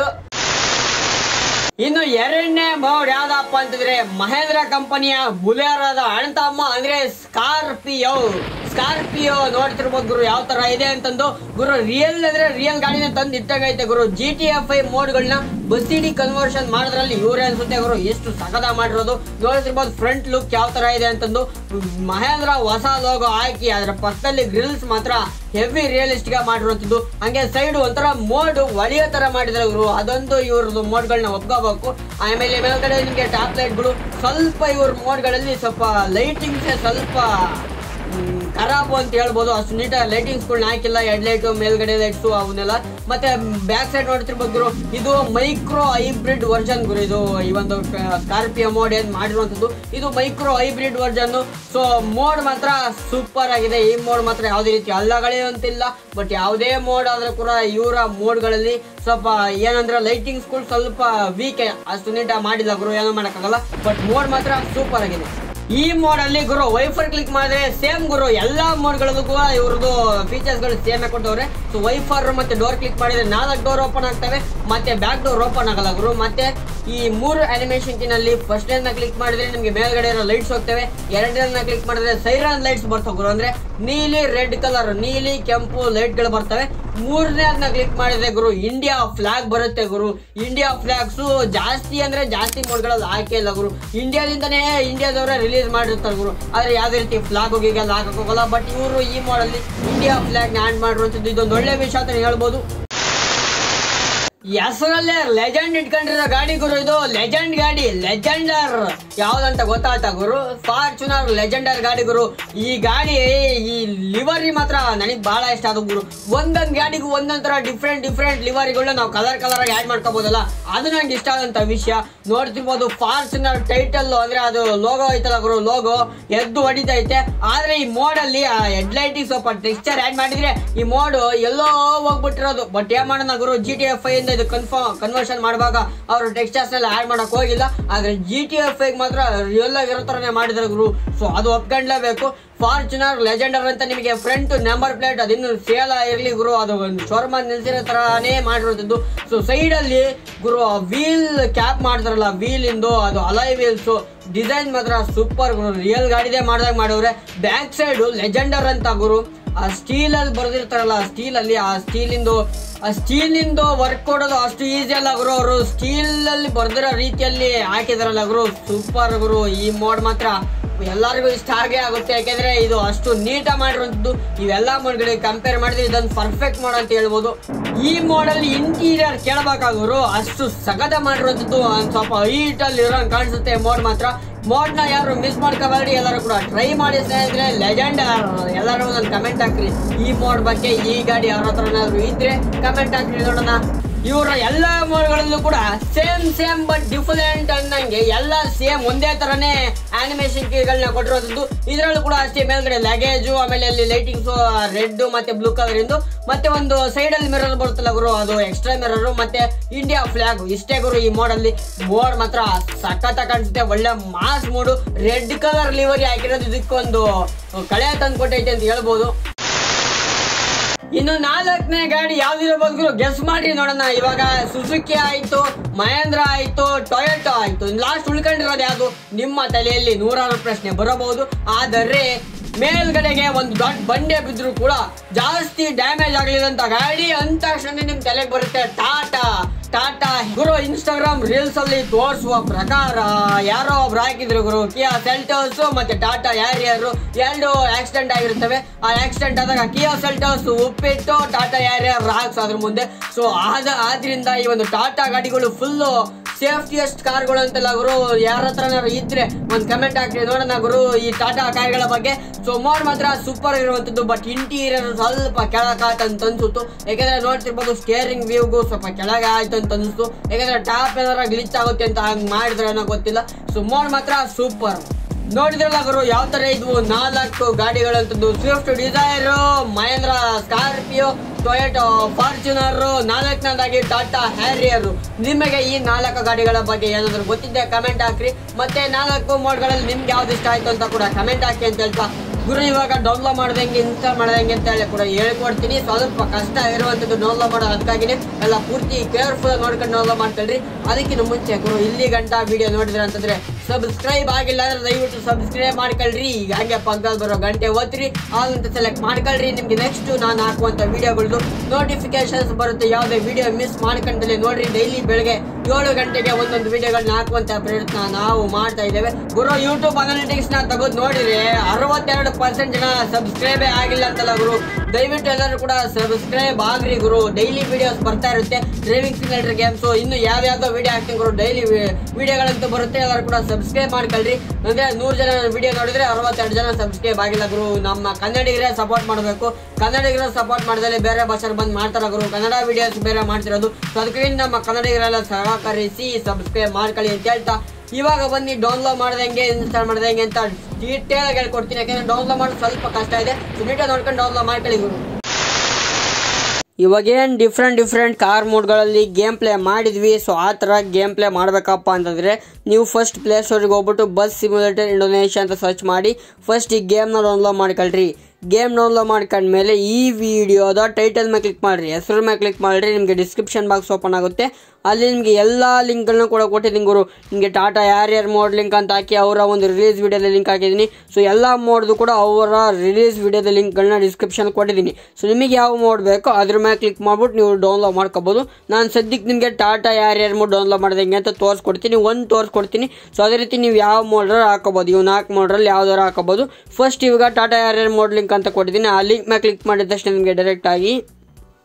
ಇನ್ನು ಎರಡನೇ ಮೋಡ್ ಯಾವ್ದಪ್ಪ ಅಂತಂದ್ರೆ ಮಹೇಂದ್ರ ಕಂಪನಿಯ ಬುಲೆರಾದ ಅಣ್ತಮ್ಮ ಅಂದ್ರೆ ಸ್ಕಾರ್ಪಿಯೋ ಸ್ಕಾರ್ಪಿಯೋ ನೋಡ್ತಿರ್ಬೋದು ಗುರು ಯಾವ ತರ ಇದೆ ಅಂತಂದು ಗುರು ರಿಯಲ್ ಅಂದ್ರೆ ರಿಯಲ್ ಗಾಡಿನ ತಂದು ಇಟ್ಟಾಗೈತೆ ಗುರು ಜಿ ಟಿ ಎಫ್ ಐ ಮೋಡ್ಗಳನ್ನ ಬಸ್ ಡಿ ಕನ್ವರ್ಷನ್ ಮಾಡೋದ್ರಲ್ಲಿ ಇವರೇ ಅನ್ಸುತ್ತೆ ಗುರು ಎಷ್ಟು ಸಕದ ಮಾಡಿರೋದು ನೋಡ್ತಿರ್ಬೋದು ಫ್ರಂಟ್ ಲುಕ್ ಯಾವ ತರ ಇದೆ ಅಂತಂದು ಮಹೇಂದ್ರ ಹೊಸ ಲೋಗೋ ಹಾಕಿ ಅದರ ಪಕ್ಕದಲ್ಲಿ ಗ್ರಿಲ್ಸ್ ಮಾತ್ರ ಹೆವಿ ರಿಯಲಿಸ್ಟಿಕ್ ಆಗಿ ಮಾಡಿರುವಂತದ್ದು ಹಂಗೆ ಸೈಡ್ ಒಂಥರ ಮೋಡ್ ಒಳಿಯೋ ತರ ಮಾಡಿದ್ರೆ ಇವರು ಅದೊಂದು ಇವ್ರದ್ದು ಮೋಡ್ಗಳನ್ನ ಒಪ್ಕೋಬೇಕು ಆಮೇಲೆ ಮೇಲ್ಗಡೆ ನಿಮಗೆ ಟಾಪ್ ಲೈಟ್ಗಳು ಸ್ವಲ್ಪ ಇವ್ರ ಮೋಡ್ಗಳಲ್ಲಿ ಸ್ವಲ್ಪ ಲೈಟಿಂಗ್ಸ್ ಸ್ವಲ್ಪ ಮ್, ಖರಾಬು ಅಂತ ಹೇಳ್ಬೋದು ಅಷ್ಟು ನೀಟಾಗಿ ಲೈಟಿಂಗ್ಸ್ಗಳನ್ನ ಹಾಕಿಲ್ಲ ಹೆಡ್ ಲೈಟು ಮೇಲ್ಗಡೆ ಲೈಟ್ಸು ಅವನ್ನೆಲ್ಲ ಮತ್ತೆ ಬ್ಯಾಕ್ ಸೈಡ್ ನೋಡ್ತಿರ್ಬೋದು ಗುರು ಇದು ಮೈಕ್ರೋ ಹೈಬ್ರಿಡ್ ವರ್ಷನ್ ಗುರು ಇದು ಈ ಒಂದು ಸ್ಕಾರ್ಪಿಯೋ ಮೋಡ್ ಏನ್ ಮಾಡಿರುವಂತದ್ದು ಇದು micro hybrid version so mod ಮಾತ್ರ ಸೂಪರ್ ಆಗಿದೆ ಈ ಮೋಡ್ ಮಾತ್ರ ಯಾವುದೇ ರೀತಿ ಅಲ್ಲಗಳೇ ಅಂತಿಲ್ಲ ಬಟ್ ಯಾವುದೇ ಮೋಡ್ ಆದ್ರೂ ಕೂಡ ಇವರ ಮೋಡ್ಗಳಲ್ಲಿ ಸ್ವಲ್ಪ ಏನಂದ್ರೆ ಲೈಟಿಂಗ್ಸ್ಗಳು ಸ್ವಲ್ಪ ವೀಕ್ ಅಷ್ಟು ನೀಟಾಗಿ ಮಾಡಿಲ್ಲ ಗುರು ಏನೋ ಮಾಡೋಕ್ಕಾಗಲ್ಲ ಬಟ್ ಮೋಡ್ ಮಾತ್ರ ಸೂಪರ್ ಆಗಿದೆ ಈ ಮೋಡ್ ಅಲ್ಲಿ ಗುರು ವೈಫರ್ ಕ್ಲಿಕ್ ಮಾಡಿದ್ರೆ ಸೇಮ್ ಗುರು ಎಲ್ಲಾ ಮೋಡ್ಗಳಲ್ಲೂ ಕೂಡ ಇವ್ರದ್ದು ಫೀಚರ್ಸ್ ಗಳು ಸೇಮ್ ಕೊಟ್ಟವ್ರೆ ಸೊ ವೈಫರ್ ಮತ್ತೆ ಡೋರ್ ಕ್ಲಿಕ್ ಮಾಡಿದ್ರೆ ನಾಲ್ಕು ಡೋರ್ ಓಪನ್ ಆಗ್ತವೆ ಮತ್ತೆ ಬ್ಯಾಕ್ ಡೋರ್ ಓಪನ್ ಆಗಲ್ಲ ಗುರು ಮತ್ತೆ ಈ ಮೂರು ಅನಿಮೇಷನ್ ಕಿನಲ್ಲಿ ಫಸ್ಟ್ ನ ಕ್ಲಿಕ್ ಮಾಡಿದ್ರೆ ನಿಮಗೆ ಮೇಲ್ಗಡೆ ಇರೋ ಲೈಟ್ಸ್ ಹೋಗ್ತವೆ ಎರಡನೇ ಕ್ಲಿಕ್ ಮಾಡಿದ್ರೆ ಸೈರನ್ ಲೈಟ್ಸ್ ಬರ್ತವೆ ಗುರು ಅಂದ್ರೆ ನೀಲಿ ರೆಡ್ ಕಲರ್ ನೀಲಿ ಕೆಂಪು ಲೈಟ್ ಗಳು ಬರ್ತವೆ ಮೂರನೇ ಕ್ಲಿಕ್ ಮಾಡಿದ್ರೆ ಗುರು ಇಂಡಿಯಾ ಫ್ಲಾಗ್ ಬರುತ್ತೆ ಗುರು ಇಂಡಿಯಾ ಫ್ಲಾಗ್ಸ್ ಜಾಸ್ತಿ ಅಂದ್ರೆ ಜಾಸ್ತಿ ಮೋಡ್ಗಳಲ್ಲಿ ಹಾಕೇ ಇಲ್ಲ ಗುರು ಇಂಡಿಯಾದಿಂದನೇ ಇಂಡಿಯಾದವರೇ ರಿಲೀಸ್ ಮಾಡಿರ್ತಾರೆ ಗುರು ಆದ್ರೆ ಯಾವ್ದೇ ರೀತಿ ಫ್ಲಾಗ್ ಹೋಗಿಗೆಲ್ಲ ಹಾಕಕ್ ಹೋಗಲ್ಲ ಬಟ್ ಇವರು ಈ ಮಾಡಲ್ಲಿ ಇಂಡಿಯಾ ಫ್ಲಾಗ್ ಆಡ್ ಮಾಡಿರುವಂತದ್ದು ಇದೊಂದು ಒಳ್ಳೆ ವಿಷಯ ಅಂತ ಹೇಳ್ಬೋದು ಹೆಸರಲ್ಲೇ ಲೆಜೆಂಡ್ ಇಟ್ಕೊಂಡಿರೋ ಗಾಡಿ ಗುರು ಇದು ಲೆಜೆಂಡ್ ಗಾಡಿ ಲೆಜೆಂಡರ್ ಯಾವ್ದಂತ ಗೊತ್ತಾಯ್ತಾ ಗುರು ಫಾರ್ಚುನರ್ ಲೆಜೆಂಡರ್ ಗಾಡಿ ಗುರು ಈ ಗಾಡಿ ಈ ಲಿವರಿ ಮಾತ್ರ ನನಗೆ ಬಹಳ ಇಷ್ಟ ಆದ ಗುರು ಒಂದೊಂದ್ ಗಾಡಿಗೂ ಒಂದೊಂದ್ ತರ ಡಿಫ್ರೆಂಟ್ ಡಿಫ್ರೆಂಟ್ ಲಿವರಿಗಳನ್ನ ನಾವು ಕಲರ್ ಕಲರ್ ಆಗಿ ಆಡ್ ಮಾಡ್ಕೋಬಹುದಲ್ಲ ಅದು ನಂಗೆ ಇಷ್ಟ ಆದಂತ ವಿಷಯ ನೋಡ್ತಿರ್ಬೋದು ಫಾರ್ಚುನರ್ ಟೈಟಲ್ ಅಂದ್ರೆ ಅದು ಲೋಗೋ ಐತಲ್ಲ ಗುರು ಲೋಗೋ ಎದ್ದು ಹೊಡಿತೈತೆ ಆದ್ರೆ ಈ ಮೋಡ್ ಅಲ್ಲಿ ಆ ಹೆಡ್ಲೈಟ್ ಸ್ವಲ್ಪ ಟೆಕ್ಸ್ಚರ್ ಆಡ್ ಮಾಡಿದ್ರೆ ಈ ಮೋಡ್ ಎಲ್ಲೋ ಹೋಗ್ಬಿಟ್ಟಿರೋದು ಬಟ್ ಏನ್ ಮಾಡೋಣ ಗುರು ಜಿ ಟಿ ಎಫ್ ಐ ಇಂದ ಇದು ಕನ್ಫರ್ಮ್ ಕನ್ವರ್ಷನ್ ಮಾಡುವಾಗ ಅವರು ಟೆಕ್ಸ್ಚರ್ಸ್ ಎಲ್ಲ ಆಡ್ ಮಾಡಕ್ ಹೋಗಿಲ್ಲ ಆದ್ರೆ ಜಿ ಟಿ ಎಫ್ ಐ ಮಾತ್ರ ರಿಯಲ್ ಆಗಿರೋ ತರನೇ ಮಾಡಿದ್ರು ಗುರು ಸೊ ಅದು ಒಪ್ಕೊಂಡ್ಲೇಬೇಕು ಫಾರ್ಚುನರ್ ಲೆಜೆಂಡರ್ ಅಂತ ನಿಮಗೆ ಫ್ರಂಟ್ ನಂಬರ್ ಪ್ಲೇಟ್ ಅದಿನ್ನು ಸೇಲ್ ಇರ್ಲಿ ಗುರು ಅದು ಒಂದು ಶೋರ್ಮ ನಿಲ್ಸಿರೋ ತರಾನೇ ಮಾಡಿರೋದು ಸೊ ಸೈಡ್ ಅಲ್ಲಿ ಗುರು ವೀಲ್ ಕ್ಯಾಪ್ ಮಾಡ್ತಾರಲ್ಲ ವೀಲ್ ಇಂದು ಅದು ಅಲೈ ವೀಲ್ಸ್ ಡಿಸೈನ್ ಮಾತ್ರ ಸೂಪರ್ ಗುರು ರಿಯಲ್ ಗಾಡಿದೇ ಮಾಡ್ದಾಗ ಮಾಡವ್ರೆ ಬ್ಯಾಕ್ ಸೈಡ್ ಲೆಜೆಂಡರ್ ಅಂತ ಗುರು ಆ ಸ್ಟೀಲ್ ಅಲ್ಲಿ ಬರ್ದಿರ್ತಾರಲ್ಲ ಸ್ಟೀಲ್ ಅಲ್ಲಿ ಆ ಸ್ಟೀಲ್ ಇಂದು ಆ ಸ್ಟೀಲ್ ಇಂದು ವರ್ಕ್ ಕೊಡೋದು ಅಷ್ಟು ಈಸಿ ಅಲ್ಲ ಗುರು ಅವರು ಸ್ಟೀಲ್ ಅಲ್ಲಿ ಬರ್ದಿರೋ ರೀತಿಯಲ್ಲಿ ಹಾಕಿದಾರಲ್ಲ ಗುರು ಸೂಪರ್ ಗುರು ಈ ಮೋಡ್ ಮಾತ್ರ ಎಲ್ಲರಿಗೂ ಇಷ್ಟ ಆಗೇ ಆಗುತ್ತೆ ಯಾಕೆಂದ್ರೆ ಇದು ಅಷ್ಟು ನೀಟಾಗಿ ಮಾಡಿರುವಂಥದ್ದು ಇವೆಲ್ಲ ಮೋಡ್ಗಳಿಗೆ ಕಂಪೇರ್ ಮಾಡಿದ್ರೆ ಇದೊಂದು ಪರ್ಫೆಕ್ಟ್ ಮೋಡ್ ಅಂತ ಹೇಳ್ಬೋದು ಈ ಮೋಡಲ್ಲಿ ಇಂಟೀರಿಯರ್ ಕೇಳಬೇಕಾಗೋರು ಅಷ್ಟು ಸಗದ ಮಾಡಿರುವಂಥದ್ದು ಒಂದು ಸ್ವಲ್ಪ ಹೈಟ್ ಅಲ್ಲಿ ಇರೋ ಕಾಣಿಸುತ್ತೆ ಮೋಡ್ ಮಾತ್ರ ಮೋಡ್ ನ ಯಾರು ಮಿಸ್ ಮಾಡ್ಕೋಬೇಡಿ ಎಲ್ಲರೂ ಕೂಡ ಟ್ರೈ ಮಾಡಿ ಸ್ನೇಹಿತರೆ ಲೆಜೆಂಡ್ ಎಲ್ಲರೂ ಒಂದೊಂದು ಕಮೆಂಟ್ ಹಾಕ್ರಿ ಈ ಮೋಡ್ ಬಗ್ಗೆ ಈ ಗಾಡಿ ಯಾರ ಹತ್ರ ಏನಾದ್ರು ಇದ್ರೆ ಕಮೆಂಟ್ ಹಾಕ್ರಿ ನೋಡೋಣ ಇವರ ಎಲ್ಲ ಮೋಡ್ಗಳಲ್ಲೂ ಕೂಡ ಸೇಮ್ ಸೇಮ್ ಬಟ್ ಡಿಫರೆಂಟ್ ಅನ್ನಂಗೆ ಎಲ್ಲ ಸೇಮ್ ಒಂದೇ ತರನೇ ಆನಿಮೇಷನ್ ಕೀಗಳನ್ನ ಕೊಟ್ಟಿರೋದು ಇದರಲ್ಲೂ ಕೂಡ ಅಷ್ಟೇ ಮೇಲ್ಗಡೆ ಲಗೇಜು ಆಮೇಲೆ ಅಲ್ಲಿ ಲೈಟಿಂಗ್ಸ್ ರೆಡ್ ಮತ್ತೆ ಬ್ಲೂ ಕಲರ್ ಇಂದು ಮತ್ತೆ ಒಂದು ಸೈಡ್ ಅಲ್ಲಿ ಮಿರರ್ ಬರುತ್ತಲ್ಲ ಗುರು ಅದು ಎಕ್ಸ್ಟ್ರಾ ಮಿರರ್ ಮತ್ತೆ ಇಂಡಿಯಾ ಫ್ಲಾಗ್ ಇಷ್ಟೇ ಗುರು ಈ ಮೋಡಲ್ಲಿ ಮೋಡ್ ಮಾತ್ರ ಸಖತ್ ಕಾಣಿಸುತ್ತೆ ಒಳ್ಳೆ mass mod red colour livery ಹಾಕಿರೋದು ಇದಕ್ಕೊಂದು ಕಳೆ ತಂದು ಕೊಟ್ಟೈತೆ ಅಂತ ಹೇಳ್ಬೋದು ಇನ್ನು ನಾಲ್ಕನೇ ಗಾಡಿ ಯಾವ್ದಿರಬಹುದು ಗೆಸ್ ಮಾಡಿ ನೋಡೋಣ ಇವಾಗ ಸುಜುಕಿ ಆಯ್ತು ಮಹೇಂದ್ರ ಆಯ್ತು ಟೊಯೋಟೋ ಆಯ್ತು ಲಾಸ್ಟ್ ಉಳ್ಕೊಂಡಿರೋದು ಯಾವುದು ನಿಮ್ಮ ತಲೆಯಲ್ಲಿ ನೂರಾರು ಪ್ರಶ್ನೆ ಬರಬಹುದು ಆದರೆ ಮೇಲ್ಗಡೆಗೆ ಒಂದು ದೊಡ್ಡ ಬಂಡೆ ಬಿದ್ರು ಕೂಡ ಜಾಸ್ತಿ ಡ್ಯಾಮೇಜ್ ಆಗಲಿದಂತ ಗಾಡಿ ಅಂದ ತಕ್ಷಣ ನಿಮ್ ತಲೆಗೆ ಬರುತ್ತೆ ಟಾಟಾ ಟಾಟಾ ಗುರು ಇನ್ಸ್ಟಾಗ್ರಾಮ್ ರೀಲ್ಸ್ ಅಲ್ಲಿ ತೋರಿಸುವ ಪ್ರಕಾರ ಯಾರೋ ಒಬ್ರು ಹಾಕಿದ್ರು ಗುರು ಕಿಯಾ ಸೆಲ್ಟೋಸ್ ಮತ್ತೆ ಟಾಟಾ ಯಾರ್ಯಾರು ಎರಡು ಆಕ್ಸಿಡೆಂಟ್ ಆಗಿರ್ತವೆ ಆ ಆಕ್ಸಿಡೆಂಟ್ ಆದಾಗ ಕಿಯಾ ಸೆಲ್ಟೋಸ್ ಉಪ್ಪಿಟ್ಟು ಟಾಟಾ ಯಾರ್ಯಾರು ರಾಕ್ಸ್ ಅದ್ರ ಮುಂದೆ ಸೊ ಆದ ಆದ್ರಿಂದ ಈ ಒಂದು ಟಾಟಾ ಗಾಡಿಗಳು ಫುಲ್ಲು ಸೇಫ್ಟಿಯಸ್ಟ್ ಕಾರ್ಗಳು ಅಂತಲ್ಲ ಗುರು ಯಾರ ಹತ್ರನಾರು ಇದ್ರೆ ಒಂದು ಕಮೆಂಟ್ ಹಾಕಿ ನೋಡೋಣ ಗುರು ಈ ಟಾಟಾ ಕಾರ್ಗಳ ಬಗ್ಗೆ ಸೊ ಮೋಡ್ ಮಾತ್ರ ಸೂಪರ್ ಇರುವಂತದ್ದು ಬಟ್ ಇಂಟೀರಿಯರ್ ಸ್ವಲ್ಪ ಕೆಳಗಾಯ್ತು ಅಂತ ಅನ್ಸುತ್ತು ಯಾಕಂದ್ರೆ ನೋಡ್ತಿರ್ಬೋದು ಸ್ಟೇರಿಂಗ್ ವ್ಯೂಗೂ ಸ್ವಲ್ಪ ಕೆಳಗೆ ಆಯ್ತು ಅಂತ ಅನ್ಸುತ್ತು ಯಾಕಂದ್ರೆ ಟಾಪ್ ಏನಾರ ಗ್ಲಿಚ್ ಆಗುತ್ತೆ ಅಂತ ಹಂಗ್ ಮಾಡಿದ್ರೆ ಅನ್ನೋ ಗೊತ್ತಿಲ್ಲ ಸೊ ಮೋಡ್ ಮಾತ್ರ ಸೂಪರ್ ನೋಡಿದ್ರಲ್ಲ ಗುರು ಯಾವ ತರ ಇದ್ವು ನಾಲ್ಕು ಗಾಡಿಗಳಂತದ್ದು Swift Dzire Mahindra Scorpio Toyota Fortuner ನಾಲ್ಕನೇದಾಗಿ ಟಾಟಾ ಹ್ಯಾರಿಯರ್ ನಿಮಗೆ ಈ ನಾಲ್ಕು ಗಾಡಿಗಳ ಬಗ್ಗೆ ಏನಾದ್ರು ಗೊತ್ತಿದ್ದೆ ಕಮೆಂಟ್ ಹಾಕ್ರಿ ಮತ್ತೆ ನಾಲ್ಕು ಮೋಡ್ಗಳಲ್ಲಿ ನಿಮ್ಗೆ ಯಾವ್ದು ಇಷ್ಟ ಆಯ್ತು ಅಂತ ಕೂಡ ಕಮೆಂಟ್ ಹಾಕಿ ಅಂತ ಹೇಳ್ತಾ ಗುರು ಇವಾಗ ಡೌನ್ಲೋಡ್ ಮಾಡ್ದಂಗೆ ಇನ್ಸ್ಟಾಲ್ ಮಾಡ್ದಂಗೆ ಅಂತ ಹೇಳಿ ಕೂಡ ಹೇಳ್ಕೊಡ್ತೀನಿ ಸ್ವಲ್ಪ ಕಷ್ಟ ಇರುವಂಥದ್ದು ಡೌನ್ಲೋಡ್ ಮಾಡೋದು ಅದಕ್ಕಾಗಿನೇ ಎಲ್ಲ ಪೂರ್ತಿ ಕೇರ್ಫುಲ್ ನೋಡ್ಕೊಂಡು ಡೌನ್ಲೋಡ್ ಮಾಡ್ಕೊಳ್ರಿ ಅದಕ್ಕಿಂತ ಮುಂಚೆ ಗುರು ಇಲ್ಲಿ ಗಂಟ ವಿಡಿಯೋ ನೋಡಿದ್ರೆ ಅಂತಂದ್ರೆ ಸಬ್ಸ್ಕ್ರೈಬ್ ಆಗಿಲ್ಲ ಅಂದ್ರೆ ದಯವಿಟ್ಟು ಸಬ್ಸ್ಕ್ರೈಬ್ ಮಾಡ್ಕೊಳ್ರಿ ಈಗ ಹಾಗೆ ಪಕ್ಕದಲ್ಲಿ ಬರೋ ಗಂಟೆ ಓದ್ರಿ ಆಲ್ ಅಂತ ಸೆಲೆಕ್ಟ್ ಮಾಡ್ಕೊಳ್ರಿ ನಿಮ್ಗೆ ನೆಕ್ಸ್ಟ್ ನಾನು ಹಾಕುವಂತ ವಿಡಿಯೋಗಳದ್ದು ನೋಟಿಫಿಕೇಶನ್ಸ್ ಬರುತ್ತೆ ಯಾವುದೇ ವಿಡಿಯೋ ಮಿಸ್ ಮಾಡ್ಕೊಂಡಲ್ಲಿ ನೋಡ್ರಿ ಡೈಲಿ ಬೆಳಗ್ಗೆ ಏಳು ಗಂಟೆಗೆ ಒಂದೊಂದು ವಿಡಿಯೋಗಳನ್ನ ಹಾಕುವಂತ ಪ್ರಯತ್ನ ನಾವು ಮಾಡ್ತಾ ಇದ್ದೇವೆ ಗುರು ಯೂಟ್ಯೂಬ್ ಅನಾಲಿಟಿಕ್ಸ್ ನ ತೆಗೆದು ನೋಡಿದ್ರೆ ಅರವತ್ತೆರಡು ಪರ್ಸೆಂಟ್ ಜನ ಸಬ್ಸ್ಕ್ರೈಬೇ ಆಗಿಲ್ಲ ಅಂತಲ್ಲ ಗುರು ದಯವಿಟ್ಟು ಎಲ್ಲರೂ ಕೂಡ ಸಬ್ಸ್ಕ್ರೈಬ್ ಆಗ್ರಿ ಗುರು ಡೈಲಿ ವಿಡಿಯೋಸ್ ಬರ್ತಾ ಇರುತ್ತೆ ಡ್ರೈವಿಂಗ್ ಸಿಮಿಲೇಟರ್ ಗೇಮ್ಸ್ ಇನ್ನು ಯಾವ್ಯಾವ್ದೋ ವಿಡಿಯೋ ಹಾಕ್ತೀನಿ ಗುರು ಡೈಲಿ ವಿಡಿಯೋಗಳಂತೂ ಬರುತ್ತೆ ಎಲ್ಲರೂ ಕೂಡ ಸಬ್ಸ್ಕ್ರೈಬ್ ಮಾಡ್ಕೊಳ್ರಿ ಅಂದ್ರೆ ನೂರು ಜನ ವಿಡಿಯೋ ನೋಡಿದ್ರೆ ಅರವತ್ತೆರಡು ಜನ ಸಬ್ಸ್ಕ್ರೈಬ್ ಆಗಿಲ್ಲ ಗುರು ನಮ್ಮ ಕನ್ನಡಿಗರೇ ಸಪೋರ್ಟ್ ಮಾಡಬೇಕು ಕನ್ನಡಿಗರ ಸಪೋರ್ಟ್ ಮಾಡಿದಲ್ಲಿ ಬೇರೆ ಭಾಷೆ ಬಂದು ಮಾಡ್ತಾರ ಗುರು ಕನ್ನಡ ವಿಡಿಯೋಸ್ ಬೇರೆ ಮಾಡ್ತಿರೋದು ಸೊ ಅದಕ್ಕೆ ನಮ್ಮ ಕನ್ನಡಿಗರೆಲ್ಲ ಸಹಕರಿಸಿ ಸಬ್ಸ್ಕ್ರೈಬ್ ಮಾಡ್ಕೊಳ್ಳಿ ಅಂತ ಹೇಳ್ತಾ ಇವಾಗ ಬನ್ನಿ ಡೌನ್ಲೋಡ್ ಮಾಡ್ದಂಗೆ ಇನ್ಸ್ಟಾಲ್ ಮಾಡ್ದಂಗೆ ಅಂತ ಡೀಟೇಲ್ ಆಗಿ ಹೇಳ್ಕೊಡ್ತೀನಿ ಯಾಕಂದ್ರೆ ಡೌನ್ಲೋಡ್ ಮಾಡೋದು ಸ್ವಲ್ಪ ಕಷ್ಟ ಇದೆ ನೀಟಾಗಿ ನೋಡ್ಕೊಂಡು ಡೌನ್ಲೋಡ್ ಮಾಡ್ಕೊಳ್ಳಿ ಗುರು ಇವಾಗೇನು ಡಿಫ್ರೆಂಟ್ ಡಿಫ್ರೆಂಟ್ ಕಾರ್ ಮೋಡ್ಗಳಲ್ಲಿ ಗೇಮ್ ಪ್ಲೇ ಮಾಡಿದ್ವಿ ಸೊ ಆ ಥರ ಗೇಮ್ ಪ್ಲೇ ಮಾಡಬೇಕಪ್ಪ ಅಂತಂದರೆ ನೀವು ಫಸ್ಟ್ ಪ್ಲೇ ಸ್ಟೋರಿಗೆ ಹೋಗ್ಬಿಟ್ಟು ಬಸ್ ಸಿಮ್ಯುಲೇಟರ್ ಇಂಡೋನೇಷ್ಯಾ ಅಂತ ಸರ್ಚ್ ಮಾಡಿ ಫಸ್ಟ್ ಈ ಗೇಮ್ನ ಡೌನ್ಲೋಡ್ ಮಾಡ್ಕೊಳ್ರಿ ಗೇಮ್ ಡೌನ್ಲೋಡ್ ಮಾಡ್ಕೊಂಡ್ಮೇಲೆ ಈ ವಿಡಿಯೋದ ಟೈಟಲ್ ಮೇಲೆ ಕ್ಲಿಕ್ ಮಾಡಿರಿ ಹೆಸರು ಮೇಲೆ ಕ್ಲಿಕ್ ಮಾಡಿರಿ ನಿಮಗೆ ಡಿಸ್ಕ್ರಿಪ್ಷನ್ ಬಾಕ್ಸ್ ಓಪನ್ ಆಗುತ್ತೆ ಅಲ್ಲಿ ನಿಮಗೆ ಎಲ್ಲ ಲಿಂಕ್ಗಳನ್ನ ಕೂಡ ಕೊಟ್ಟಿದ್ದೀನಿ ಗುರು ನಿಮಗೆ ಟಾಟಾ ಯಾರ್ಯಾರು ಮೋಡ್ ಲಿಂಕ್ ಅಂತ ಹಾಕಿ ಅವರ ಒಂದು ರಿಲೀಸ್ ವಿಡಿಯೋದ ಲಿಂಕ್ ಹಾಕಿದ್ದೀನಿ ಸೊ ಎಲ್ಲ ಮೋಡ್ದು ಕೂಡ ಅವರ ರಿಲೀಸ್ ವಿಡಿಯೋದ ಲಿಂಕ್ಗಳನ್ನ ಡಿಸ್ಕ್ರಿಪ್ಷನ್ ಕೊಟ್ಟಿದ್ದೀನಿ ಸೊ ನಿಮಗೆ ಯಾವ ಮೋಡ್ ಬೇಕೋ ಅದ್ರ ಮೇಲೆ ಕ್ಲಿಕ್ ಮಾಡ್ಬಿಟ್ಟು ನೀವು ಡೌನ್ಲೋಡ್ ಮಾಡ್ಕೋಬೋದು ನಾನು ಸದ್ಯಕ್ಕೆ ನಿಮಗೆ ಟಾಟಾ ಯಾರ್ಯಾರು ಮೋಡ್ ಡೌನ್ಲೋಡ್ ಮಾಡಿದಂಗೆ ಅಂತ ತೋರಿಸ್ಕೊಡ್ತೀನಿ ಒಂದು ತೋರಿಸ್ಕೊಡ್ತೀನಿ ಸೊ ಅದೇ ರೀತಿ ನೀವು ಯಾವ ಮೋಡ್ರ ಹಾಕೋಬೋದು ಇವು ನಾಲ್ಕು ಮೋಡ್ರಲ್ಲಿ ಯಾವ್ದಾರು ಹಾಕೋಬೋದು ಫಸ್ಟ್ ಇವಾಗ ಟಾಟಾ ಯಾರ್ಯಾರು ಮೋಡ್ ಲಿಂಕ್ ಅಂತ ಕೊಟ್ಟಿದ್ದೀನಿ ಆ ಲಿಂಕ್ ಮೇಲೆ ಕ್ಲಿಕ್ ಮಾಡಿದ ತಕ್ಷಣ ನಿಮಗೆ ಡೈರೆಕ್ಟ್ ಆಗಿ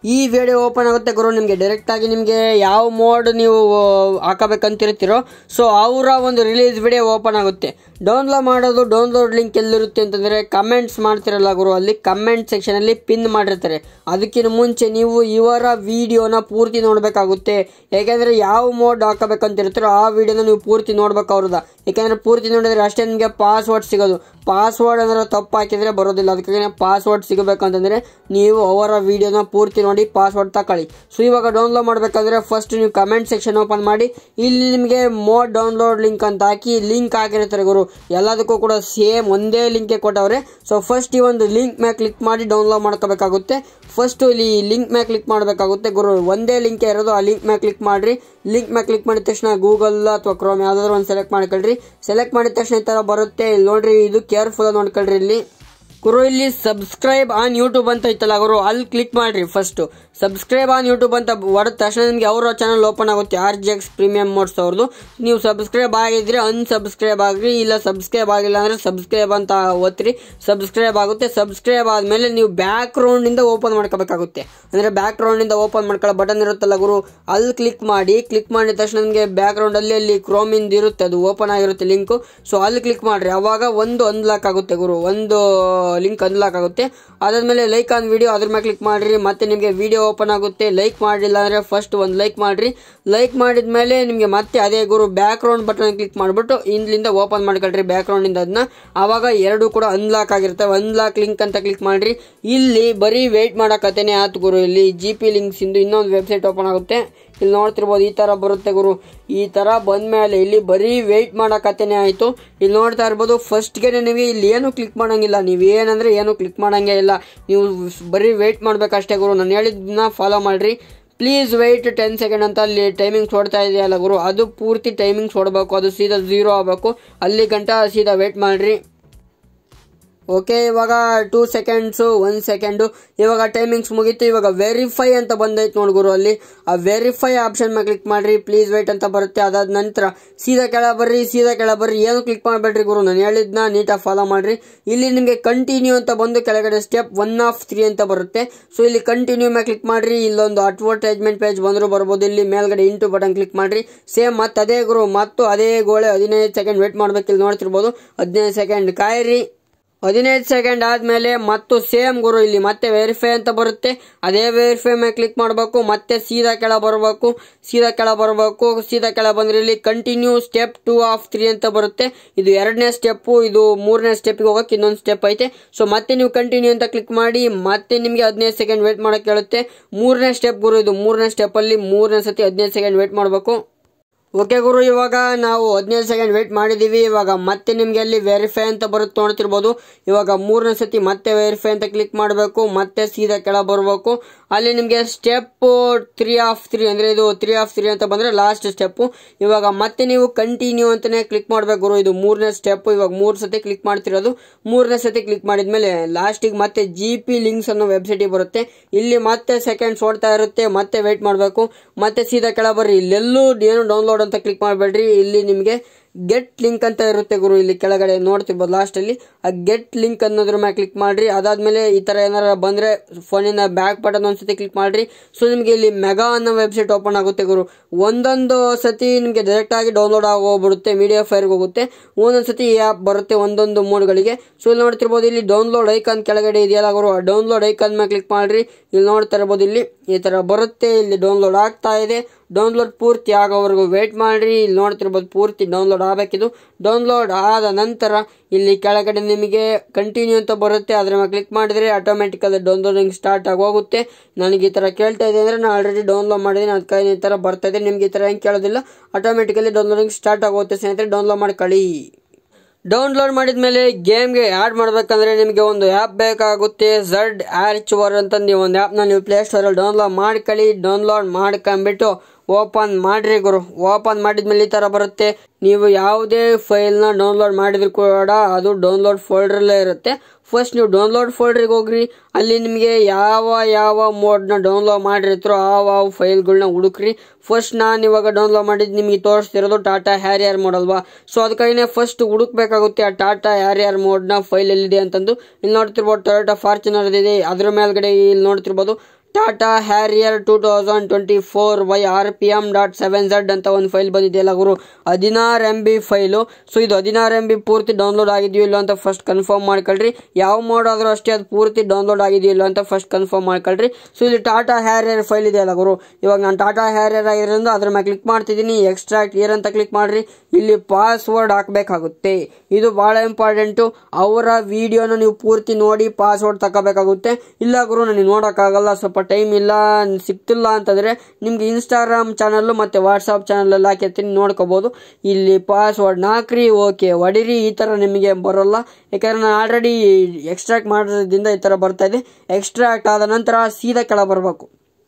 ಈ ವಿಡಿಯೋ ಓಪನ್ ಆಗುತ್ತೆ ಗುರು ನಿಮಗೆ ಡೈರೆಕ್ಟ್ ಆಗಿ ನಿಮಗೆ ಯಾವ ಮೋಡ್ ನೀವು ಹಾಕಬೇಕಂತಿರ್ತೀರೋ ಸೊ ಅವರ ಒಂದು ರಿಲೀಸ್ ವಿಡಿಯೋ ಓಪನ್ ಆಗುತ್ತೆ ಡೌನ್ಲೋಡ್ ಮಾಡೋದು ಡೌನ್ಲೋಡ್ ಲಿಂಕ್ ಎಲ್ಲಿರುತ್ತೆ ಅಂತಂದರೆ ಕಮೆಂಟ್ಸ್ ಮಾಡ್ತಿರಲ್ಲ ಗುರು ಅಲ್ಲಿ ಕಮೆಂಟ್ ಸೆಕ್ಷನಲ್ಲಿ ಪಿನ್ ಮಾಡಿರ್ತಾರೆ ಅದಕ್ಕಿಂತ ಮುಂಚೆ ನೀವು ಇವರ ವಿಡಿಯೋನ ಪೂರ್ತಿ ನೋಡಬೇಕಾಗುತ್ತೆ ಯಾಕೆಂದರೆ ಯಾವ ಮೋಡ್ ಹಾಕಬೇಕಂತಿರ್ತೀರೋ ಆ ವಿಡಿಯೋನ ನೀವು ಪೂರ್ತಿ ನೋಡ್ಬೇಕು ಅವ್ರದ ಯಾಕೆಂದರೆ ಪೂರ್ತಿ ನೋಡಿದ್ರೆ ಅಷ್ಟೇ ನಿಮಗೆ ಪಾಸ್ವರ್ಡ್ ಸಿಗೋದು ಪಾಸ್ವರ್ಡ್ ಅಂದ್ರೆ ತಪ್ಪು ಹಾಕಿದ್ರೆ ಬರೋದಿಲ್ಲ ಅದಕ್ಕೆ ಪಾಸ್ವರ್ಡ್ ಸಿಗಬೇಕಂತಂದ್ರೆ ನೀವು ಅವರ ವಿಡಿಯೋನ ಪೂರ್ತಿ ನೋಡಿ ಪಾಸ್ವರ್ಡ್ ತಗೊಳ್ಳಿ ಸೊ ಇವಾಗ ಡೌನ್ಲೋಡ್ ಮಾಡಬೇಕಂದ್ರೆ ಫಸ್ಟ್ ನೀವು ಕಮೆಂಟ್ ಸೆಕ್ಷನ್ ಓಪನ್ ಮಾಡಿ ಇಲ್ಲಿ ನಿಮಗೆ ಮೋಡ್ ಡೌನ್ಲೋಡ್ ಲಿಂಕ್ ಅಂತ ಹಾಕಿ ಲಿಂಕ್ ಹಾಕಿರ್ತಾರೆ ಗುರು ಎಲ್ಲದಕ್ಕೂ ಕೂಡ ಸೇಮ್ ಒಂದೇ ಲಿಂಕೆ ಕೊಟ್ಟವ್ರೆ ಸೊ ಫಸ್ಟ್ ಈ ಒಂದು ಲಿಂಕ್ ಮೇಲೆ ಕ್ಲಿಕ್ ಮಾಡಿ ಡೌನ್ಲೋಡ್ ಮಾಡ್ಕೋಬೇಕಾಗುತ್ತೆ ಫಸ್ಟ್ ಇಲ್ಲಿ ಲಿಂಕ್ ಮೇಲೆ ಕ್ಲಿಕ್ ಮಾಡಬೇಕಾಗುತ್ತೆ ಗುರು ಒಂದೇ ಲಿಂಕ್ ಇರೋದು ಆ ಲಿಂಕ್ ಮೇಲೆ ಕ್ಲಿಕ್ ಮಾಡ್ರಿ ಲಿಂಕ್ ಮೇಲೆ ಕ್ಲಿಕ್ ಮಾಡಿದ ತಕ್ಷಣ ಗೂಗಲ್ ಅಥವಾ ಕ್ರೋಮ್ ಯಾವ್ದಾದ್ರು ಒಂದು ಸೆಲೆಕ್ಟ್ ಮಾಡ್ಕೊಳ್ರಿ ಸೆಲೆಕ್ಟ್ ಮಾಡಿದ ತಕ್ಷಣ ಈ ತರ ಬರುತ್ತೆ ಇಲ್ಲಿ ನೋಡ್ರಿ ಇದು ಕೇರ್ಫುಲ್ ನೋಡ್ಕೊಳ್ರಿ ಇಲ್ಲಿ ಗುರು ಇಲ್ಲಿ ಸಬ್ಸ್ಕ್ರೈಬ್ ಆನ್ ಯೂಟ್ಯೂಬ್ ಅಂತ ಐತಲ್ಲ ಗುರು ಅಲ್ಲಿ ಕ್ಲಿಕ್ ಮಾಡ್ರಿ ಫಸ್ಟ್ ಸಬ್ಸ್ಕ್ರೈಬ್ ಆನ್ ಯೂಟ್ಯೂಬ್ ಅಂತ ಹೊಡೆದ ತಕ್ಷಣ ನಿಮಗೆ ಅವರ ಚಾನಲ್ ಓಪನ್ ಆಗುತ್ತೆ R G X premium mods ಅವ್ರದ್ದು ನೀವು ಸಬ್ಸ್ಕ್ರೈಬ್ ಆಗಿದ್ರೆ ಅನ್ಸಬ್ಸ್ಕ್ರೈಬ್ ಆಗ್ರಿ ಇಲ್ಲ ಸಬ್ಸ್ಕ್ರೈಬ್ ಆಗಿಲ್ಲ ಅಂದ್ರೆ ಸಬ್ಸ್ಕ್ರೈಬ್ ಅಂತ ಒತ್ತಿರಿ ಸಬ್ಸ್ಕ್ರೈಬ್ ಆಗುತ್ತೆ ಸಬ್ಸ್ಕ್ರೈಬ್ ಆದ್ಮೇಲೆ ನೀವು ಬ್ಯಾಕ್ ಗ್ರೌಂಡ್ ಇಂದ ಓಪನ್ ಮಾಡ್ಕೋಬೇಕಾಗುತ್ತೆ ಅಂದ್ರೆ ಬ್ಯಾಕ್ ಗ್ರೌಂಡ್ ಇಂದ ಓಪನ್ ಮಾಡ್ಕೊಳ್ಳೋ ಬಟನ್ ಇರುತ್ತಲ್ಲ ಗುರು ಅಲ್ಲಿ ಕ್ಲಿಕ್ ಮಾಡಿ ಕ್ಲಿಕ್ ಮಾಡಿದ ತಕ್ಷಣ ನಿಮಗೆ ಬ್ಯಾಕ್ ಗ್ರೌಂಡ್ ಅಲ್ಲಿ ಅಲ್ಲಿ ಕ್ರೋಮ್ ಇಂದ ಇರುತ್ತೆ ಅದು ಓಪನ್ ಆಗಿರುತ್ತೆ ಲಿಂಕ್ ಸೊ ಅಲ್ಲಿ ಕ್ಲಿಕ್ ಮಾಡ್ರಿ ಅವಾಗ ಒಂದು ಅನ್ಲಾಕ್ ಆಗುತ್ತೆ ಗುರು ಒಂದು ಲಿಂಕ್ ಅನ್ಲಾಕ್ ಆಗುತ್ತೆ ಅದಾದ್ಮೇಲೆ ಲೈಕ್ ಆನ್ ವಿಡಿಯೋ ಅದ್ರ ಮೇಲೆ ಕ್ಲಿಕ್ ಮಾಡ್ರಿ ಮತ್ತೆ ನಿಮಗೆ ವಿಡಿಯೋ ಓಪನ್ ಆಗುತ್ತೆ ಲೈಕ್ ಮಾಡಿಲ್ಲ ಅಂದ್ರೆ ಫಸ್ಟ್ ಒಂದು ಲೈಕ್ ಮಾಡ್ರಿ ಲೈಕ್ ಮಾಡಿದ ಮೇಲೆ ನಿಮಗೆ ಮತ್ತೆ ಅದೇ ಗುರು ಬ್ಯಾಕ್ ಗ್ರೌಂಡ್ ಬಟನ್ ಕ್ಲಿಕ್ ಮಾಡಿಬಿಟ್ಟು ಇಂದ್ಲಿಂದ ಓಪನ್ ಮಾಡ್ಕೊಳ್ರಿ ಬ್ಯಾಕ್ ಗ್ರೌಂಡ್ ಇಂದ ಅದನ್ನ ಅವಾಗ ಎರಡು ಕೂಡ ಅನ್ಲಾಕ್ ಆಗಿರ್ತವೆ ಅನ್ಲಾಕ್ ಲಿಂಕ್ ಅಂತ ಕ್ಲಿಕ್ ಮಾಡ್ರಿ ಇಲ್ಲಿ ಬರೀ ವೇಟ್ ಮಾಡಕತ್ತೇನೆ ಆತು ಗುರು ಇಲ್ಲಿ ಜಿ ಪಿ ಲಿಂಕ್ಸ್ ಇಂದು ಇನ್ನೊಂದು ವೆಬ್ಸೈಟ್ ಓಪನ್ ಆಗುತ್ತೆ ಇಲ್ಲಿ ನೋಡ್ತಿರ್ಬೋದು ಈ ತರ ಬರುತ್ತೆ ಗುರು ಈ ತರ ಬಂದ್ಮೇಲೆ ಇಲ್ಲಿ ಬರೀ ವೆಯ್ಟ್ ಮಾಡಕತ್ತೇನೆ ಆಯ್ತು ಇಲ್ಲಿ ನೋಡ್ತಾ ಇರ್ಬೋದು ಫಸ್ಟ್ಗೆ ನಿಮಗೆ ಇಲ್ಲಿ ಏನು ಕ್ಲಿಕ್ ಮಾಡಂಗಿಲ್ಲ ನೀವು ಏನಂದ್ರೆ ಏನು ಕ್ಲಿಕ್ ಮಾಡಂಗೇ ಇಲ್ಲ ನೀವು ಬರೀ ವೆಯ್ಟ್ ಮಾಡ್ಬೇಕಷ್ಟೇ ಗುರು ನಾನು ಹೇಳಿದ್ದನ್ನ ಫಾಲೋ ಮಾಡ್ರಿ ಪ್ಲೀಸ್ ವೆಯ್ಟ್ ಟೆನ್ ಸೆಕೆಂಡ್ ಅಂತ ಅಲ್ಲಿ ಟೈಮಿಂಗ್ಸ್ ಹೊಡ್ತಾ ಇದೆಯಲ್ಲ ಗುರು ಅದು ಪೂರ್ತಿ ಟೈಮಿಂಗ್ಸ್ ಹೊಡಬೇಕು ಅದು ಸೀದಾ ಝೀರೋ ಆಗಬೇಕು ಅಲ್ಲಿ ಗಂಟ ಸೀದಾ ವೆಯ್ಟ್ ಮಾಡ್ರಿ ಓಕೆ ಇವಾಗ ಟೂ ಸೆಕೆಂಡ್ಸು ಒನ್ ಸೆಕೆಂಡು ಇವಾಗ ಟೈಮಿಂಗ್ಸ್ ಮುಗೀತು ಇವಾಗ ವೆರಿಫೈ ಅಂತ ಬಂದೈತೆ ನೋಡಿ ಗುರು ಅಲ್ಲಿ ಆ ವೆರಿಫೈ ಆಪ್ಷನ್ ಮೇಲೆ ಕ್ಲಿಕ್ ಮಾಡ್ರಿ ಪ್ಲೀಸ್ ವೇಟ್ ಅಂತ ಬರುತ್ತೆ ಅದಾದ ನಂತರ ಸೀದಾ ಕೆಳ ಬರ್ರಿ ಸೀದಾ ಕೆಳ ಬರ್ರಿ ಏನು ಕ್ಲಿಕ್ ಮಾಡಬೇಡ್ರಿ ಗುರು ನಾನು ಹೇಳಿದ್ನ ನೀಟಾಗಿ ಫಾಲೋ ಮಾಡ್ರಿ ಇಲ್ಲಿ ನಿಮಗೆ ಕಂಟಿನ್ಯೂ ಅಂತ ಬಂದು ಕೆಳಗಡೆ ಸ್ಟೆಪ್ ಒನ್ ಆಫ್ ತ್ರೀ ಅಂತ ಬರುತ್ತೆ ಸೊ ಇಲ್ಲಿ ಕಂಟಿನ್ಯೂ ಮೇಲೆ ಕ್ಲಿಕ್ ಮಾಡ್ರಿ ಇಲ್ಲೊಂದು ಅಡ್ವರ್ಟೈಸ್ಮೆಂಟ್ ಪೇಜ್ ಬಂದರೂ ಬರ್ಬೋದು ಇಲ್ಲಿ ಮೇಲ್ಗಡೆ ಇಂಟು ಬಟನ್ ಕ್ಲಿಕ್ ಮಾಡ್ರಿ ಸೇಮ್ ಮತ್ತೆ ಅದೇ ಗುರು ಮತ್ತು ಅದೇ ಗೋಳೆ ಹದಿನೈದು ಸೆಕೆಂಡ್ ವೇಟ್ ಮಾಡ್ಬೇಕು ಇಲ್ಲಿ ನೋಡ್ತಿರ್ಬೋದು ಹದಿನೈದು ಸೆಕೆಂಡ್ ಕಾಯಿರಿ ಹದಿನೈದು ಸೆಕೆಂಡ್ ಆದ್ಮೇಲೆ ಮತ್ತು ಸೇಮ್ ಗುರು ಇಲ್ಲಿ ಮತ್ತೆ ವೆರಿಫೈ ಅಂತ ಬರುತ್ತೆ ಅದೇ ವೆರಿಫೈ ಮೇಲೆ ಕ್ಲಿಕ್ ಮಾಡಬೇಕು ಮತ್ತೆ ಸೀದಾ ಕೆಳ ಬರಬೇಕು ಸೀದಾ ಕೆಳ ಬರಬೇಕು ಸೀದಾ ಕೆಳ ಬಂದ್ರೆ ಇಲ್ಲಿ continue step two of three ಅಂತ ಬರುತ್ತೆ ಇದು ಎರಡನೇ ಸ್ಟೆಪ್ ಇದು ಮೂರನೇ ಸ್ಟೆಪ್ಗೆ ಹೋಗಕ್ಕೆ ಇನ್ನೊಂದು ಸ್ಟೆಪ್ ಐತೆ ಸೊ ಮತ್ತೆ ನೀವು ಕಂಟಿನ್ಯೂ ಅಂತ ಕ್ಲಿಕ್ ಮಾಡಿ ಮತ್ತೆ ನಿಮಗೆ ಹದಿನೈದು ಸೆಕೆಂಡ್ ವೇಟ್ ಮಾಡಕ್ಕೆ ಹೇಳುತ್ತೆ ಮೂರನೇ ಸ್ಟೆಪ್ ಗುರು ಇದು ಮೂರನೇ ಸ್ಟೆಪ್ ಅಲ್ಲಿ ಮೂರನೇ ಸತಿ ಹದಿನೈದು ಸೆಕೆಂಡ್ ವೇಟ್ ಮಾಡಬೇಕು ಓಕೆ ಗುರು ಇವಾಗ ನಾವು ಹದಿನೈದು ಸೆಕೆಂಡ್ ವೇಟ್ ಮಾಡಿದೀವಿ ಇವಾಗ ಮತ್ತೆ ನಿಮಗೆ ಅಲ್ಲಿ ವೆರಿಫೈ ಅಂತ ಬರುತ್ತೆ ನೋಡ್ತಿರ್ಬೋದು ಇವಾಗ ಮೂರನೇ ಸತಿ ಮತ್ತೆ ವೆರಿಫೈ ಅಂತ ಕ್ಲಿಕ್ ಮಾಡಬೇಕು ಮತ್ತೆ ಸೀದಾ ಕೆಳ ಬರಬೇಕು ಅಲ್ಲಿ ನಿಮಗೆ ಸ್ಟೆಪ್ ತ್ರೀ ಆಫ್ ತ್ರೀ ಅಂದ್ರೆ ಇದು ತ್ರೀ ಆಫ್ ತ್ರೀ ಅಂತ ಬಂದ್ರೆ ಲಾಸ್ಟ್ ಸ್ಟೆಪ್ ಇವಾಗ ಮತ್ತೆ ನೀವು ಕಂಟಿನ್ಯೂ ಅಂತಾನೆ ಕ್ಲಿಕ್ ಮಾಡ್ಬೇಕು ಗುರು ಇದು ಮೂರನೇ ಸ್ಟೆಪ್ ಇವಾಗ ಮೂರು ಸತಿ ಕ್ಲಿಕ್ ಮಾಡ್ತಿರೋದು ಮೂರನೇ ಸತಿ ಕ್ಲಿಕ್ ಮಾಡಿದ್ಮೇಲೆ ಲಾಸ್ಟಿಗೆ ಮತ್ತೆ ಜಿ ಪಿ ಲಿಂಕ್ಸ್ ಅನ್ನೋ ವೆಬ್ಸೈಟ್ ಬರುತ್ತೆ ಇಲ್ಲಿ ಮತ್ತೆ ಸೆಕೆಂಡ್ಸ್ ಓಡ್ತಾ ಇರುತ್ತೆ ಮತ್ತೆ ವೇಟ್ ಮಾಡಬೇಕು ಮತ್ತೆ ಸೀದಾ ಕೆಳ ಬರ್ರಿ ಇಲ್ಲೆಲ್ಲೂ ಏನು ಡೌನ್ಲೋಡ್ ಅಂತ ಕ್ಲಿಕ್ ಮಾಡಬೇಡ್ರಿ ಇಲ್ಲಿ ನಿಮಗೆ ಗೆಟ್ ಲಿಂಕ್ ಅಂತ ಇರುತ್ತೆ ಗುರು ಇಲ್ಲಿ ಕೆಳಗಡೆ ನೋಡ್ತಿರ್ಬೋದು ಲಾಸ್ಟ್ ಅಲ್ಲಿ ಆ ಗೆಟ್ ಲಿಂಕ್ ಅನ್ನೋದ್ರ ಮೇಲೆ ಕ್ಲಿಕ್ ಮಾಡ್ರಿ ಅದಾದ್ಮೇಲೆ ಈ ತರ ಏನಾರ ಬಂದ್ರೆ ಫೋನಿನ ಬ್ಯಾಕ್ ಬಟನ್ ಒಂದ್ಸತಿ ಕ್ಲಿಕ್ ಮಾಡ್ರಿ ಸೊ ನಿಮಗೆ ಇಲ್ಲಿ ಮೆಗಾ ಅನ್ನೋ ವೆಬ್ಸೈಟ್ ಓಪನ್ ಆಗುತ್ತೆ ಗುರು ಒಂದೊಂದು ಸತಿ ನಿಮಗೆ ಡೈರೆಕ್ಟ್ ಆಗಿ ಡೌನ್ಲೋಡ್ ಆಗೋಗ್ಬಿಡುತ್ತೆ ಮೀಡಿಯಾ ಫೈರ್ಗೆ ಹೋಗುತ್ತೆ ಒಂದೊಂದು ಸತಿ ಈ ಆ್ಯಪ್ ಬರುತ್ತೆ ಒಂದೊಂದು ಮೋಡ್ಗಳಿಗೆ ಸೊ ಇಲ್ಲಿ ನೋಡ್ತಿರ್ಬೋದು ಇಲ್ಲಿ ಡೌನ್ಲೋಡ್ ಐಕಾನ್ ಕೆಳಗಡೆ ಇದೆಯಲ್ಲ ಗುರು ಡೌನ್ಲೋಡ್ ಐಕಾನ್ ಮೇಲೆ ಕ್ಲಿಕ್ ಮಾಡ್ರಿ ಇಲ್ಲಿ ನೋಡ್ತಾ ಇರ್ಬೋದು ಇಲ್ಲಿ ಈ ತರ ಬರುತ್ತೆ ಇಲ್ಲಿ ಡೌನ್ಲೋಡ್ ಆಗ್ತಾ ಇದೆ ಡೌನ್ಲೋಡ್ ಪೂರ್ತಿ ಆಗೋವರೆಗೂ ವೇಟ್ ಮಾಡ್ರಿ ಇಲ್ಲಿ ನೋಡ್ತಿರ್ಬೋದು ಪೂರ್ತಿ ಡೌನ್ಲೋಡ್ ಆಗಬೇಕಿದು ಡೌನ್ಲೋಡ್ ಆದ ನಂತರ ಇಲ್ಲಿ ಕೆಳಗಡೆ ನಿಮಗೆ ಕಂಟಿನ್ಯೂ ಅಂತ ಬರುತ್ತೆ ಅದ್ರ ಮೇಲೆ ಕ್ಲಿಕ್ ಮಾಡಿದ್ರೆ ಆಟೋಮೆಟಿಕಲ್ ಡೌನ್ಲೋಡಿಂಗ್ ಸ್ಟಾರ್ಟ್ ಆಗಿ ಹೋಗುತ್ತೆ ನನಗೆ ಈ ತರ ಕೇಳ್ತಾ ಇದೆ ಅಂದ್ರೆ ನಾನು ಆಲ್ರೆಡಿ ಡೌನ್ಲೋಡ್ ಮಾಡಿದ್ದೀನಿ ಅದಕ್ಕೆ ಈ ತರ ಬರ್ತಾ ಇದೆ ನಿಮ್ಗೆ ಈ ತರ ಹೆಂಗೆ ಕೇಳೋದಿಲ್ಲ ಆಟೋಮೆಟಿಕಲಿ ಡೌನ್ಲೋಡಿಂಗ್ ಸ್ಟಾರ್ಟ್ ಆಗುತ್ತೆ ಸ್ನೇಹಿತರೆ ಡೌನ್ಲೋಡ್ ಮಾಡ್ಕೊಳ್ಳಿ ಡೌನ್ಲೋಡ್ ಮಾಡಿದ್ಮೇಲೆ ಗೇಮ್ಗೆ ಆ್ಯಡ್ ಮಾಡ್ಬೇಕಂದ್ರೆ ನಿಮಗೆ ಒಂದು ಆ್ಯಪ್ ಬೇಕಾಗುತ್ತೆ ಝಡ್ ಆರ್ಚ್ ಅಂತ ನೀವು ಒಂದು ಆ್ಯಪ್ನ ನೀವು ಪ್ಲೇ ಸ್ಟೋರಲ್ಲಿ ಡೌನ್ಲೋಡ್ ಮಾಡ್ಕೊಳ್ಳಿ ಡೌನ್ಲೋಡ್ ಮಾಡ್ಕೊಂಬಿಟ್ಟು ಓಪನ್ ಮಾಡ್ರಿ ಗುರು ಓಪನ್ ಮಾಡಿದ್ಮೇಲೆ ಈ ತರ ಬರುತ್ತೆ ನೀವು ಯಾವುದೇ ಫೈಲ್ನ ಡೌನ್ಲೋಡ್ ಮಾಡಿದ್ರು ಕೂಡ ಅದು ಡೌನ್ಲೋಡ್ ಫೋಲ್ಡರಲ್ಲೇ ಇರುತ್ತೆ ಫಸ್ಟ್ ನೀವು ಡೌನ್ಲೋಡ್ ಫೋಲ್ಡ್ರಿಗೆ ಹೋಗ್ರಿ ಅಲ್ಲಿ ನಿಮಗೆ ಯಾವ ಯಾವ ಮೋಡ್ನ ಡೌನ್ಲೋಡ್ ಮಾಡಿರ್ತೀರೋ ಆ ಯಾವ ಫೈಲ್ಗಳನ್ನ ಹುಡುಕ್ರಿ ಫಸ್ಟ್ ನಾನು ಇವಾಗ ಡೌನ್ಲೋಡ್ ಮಾಡಿದ್ದು ನಿಮಗೆ ತೋರಿಸ್ತಿರೋದು ಟಾಟಾ ಹ್ಯಾರಿಯರ್ ಮೋಡ್ ಅಲ್ವಾ ಸೊ ಅದಕ್ಕಾಗಿನೇ ಫಸ್ಟ್ ಹುಡುಕ್ಬೇಕಾಗುತ್ತೆ ಆ ಟಾಟಾ ಹ್ಯಾರಿಯರ್ ಮೋಡ್ನ ಫೈಲ್ ಎಲ್ಲಿದೆ ಅಂತಂದು ಇಲ್ಲಿ ನೋಡ್ತಿರ್ಬೋದು ಟೊಯೋಟಾ ಫಾರ್ಚುನರ್ ಇದೆ ಅದ್ರ ಮೇಲ್ಗಡೆ ಇಲ್ಲಿ ನೋಡ್ತಿರ್ಬೋದು Tata Harrier two thousand twenty four Y R P M dot seven Z ಅಂತ ಒಂದು ಫೈಲ್ ಬಂದಿದೆಯಲ್ಲ ಗುರು ಹದಿನಾರು ಎಮ್ ಬಿ ಫೈಲು ಸೊ ಇದು ಹದಿನಾರು ಎಮ್ ಬಿ ಪೂರ್ತಿ ಡೌನ್ಲೋಡ್ ಆಗಿದೆಯೋ ಇಲ್ಲ ಅಂತ ಫಸ್ಟ್ ಕನ್ಫರ್ಮ್ ಮಾಡ್ಕೊಳ್ರಿ ಯಾವ ಮೋಡ್ ಆದರೂ ಅಷ್ಟೇ ಅದು ಪೂರ್ತಿ ಡೌನ್ಲೋಡ್ ಆಗಿದೆಯೋ ಇಲ್ಲ ಅಂತ ಫಸ್ಟ್ ಕನ್ಫರ್ಮ್ ಮಾಡ್ಕೊಳ್ರಿ ಸೊ ಇಲ್ಲಿ ಟಾಟಾ ಹ್ಯಾರಿಯರ್ ಫೈಲ್ ಇದೆಯಲ್ಲ ಗುರು ಇವಾಗ ನಾನು ಟಾಟಾ ಹ್ಯಾರಿಯರ್ ಆಗಿರೋದ್ರಿಂದ ಅದ್ರ ಮೇಲೆ ಕ್ಲಿಕ್ ಮಾಡ್ತಿದ್ದೀನಿ ಎಕ್ಸ್ಟ್ರಾಕ್ಟ್ ಇಯರ್ ಅಂತ ಕ್ಲಿಕ್ ಮಾಡ್ರಿ ಇಲ್ಲಿ ಪಾಸ್ವರ್ಡ್ ಹಾಕಬೇಕಾಗುತ್ತೆ ಇದು ಭಾಳ ಇಂಪಾರ್ಟೆಂಟು ಅವರ ವಿಡಿಯೋನ ನೀವು ಪೂರ್ತಿ ನೋಡಿ ಪಾಸ್ವರ್ಡ್ ತಗೋಬೇಕಾಗುತ್ತೆ ಇಲ್ಲ ಗುರು ನನಗೆ ನೋಡೋಕ್ಕಾಗಲ್ಲ ಸ್ವಲ್ಪ ಟೈಮ್ ಇಲ್ಲ ಸಿಗ್ತಿಲ್ಲ ಅಂತಂದರೆ ನಿಮ್ಗೆ ಇನ್ಸ್ಟಾಗ್ರಾಮ್ ಚಾನಲ್ಲು ಮತ್ತು ವಾಟ್ಸಪ್ ಚಾನಲಲ್ಲಿ ಹಾಕಿರ್ತೀನಿ ನೋಡ್ಕೋಬೋದು ಇಲ್ಲಿ ಪಾಸ್ವರ್ಡ್ ನಾಲ್ಕ್ರಿ ಓಕೆ ಹೊಡಿರಿ ಈ ಥರ ನಿಮಗೆ ಬರೋಲ್ಲ ಯಾಕಂದ್ರೆ ನಾನು ಆಲ್ರೆಡಿ ಎಕ್ಸ್ಟ್ರಾಕ್ಟ್ ಮಾಡೋದ್ರಿಂದ ಈ ಥರ ಬರ್ತಾ ಇದೆ ಎಕ್ಸ್ಟ್ರಾಕ್ಟ್ ಆದ ನಂತರ ಸೀದಾ ಕೆಳ ಬರಬೇಕು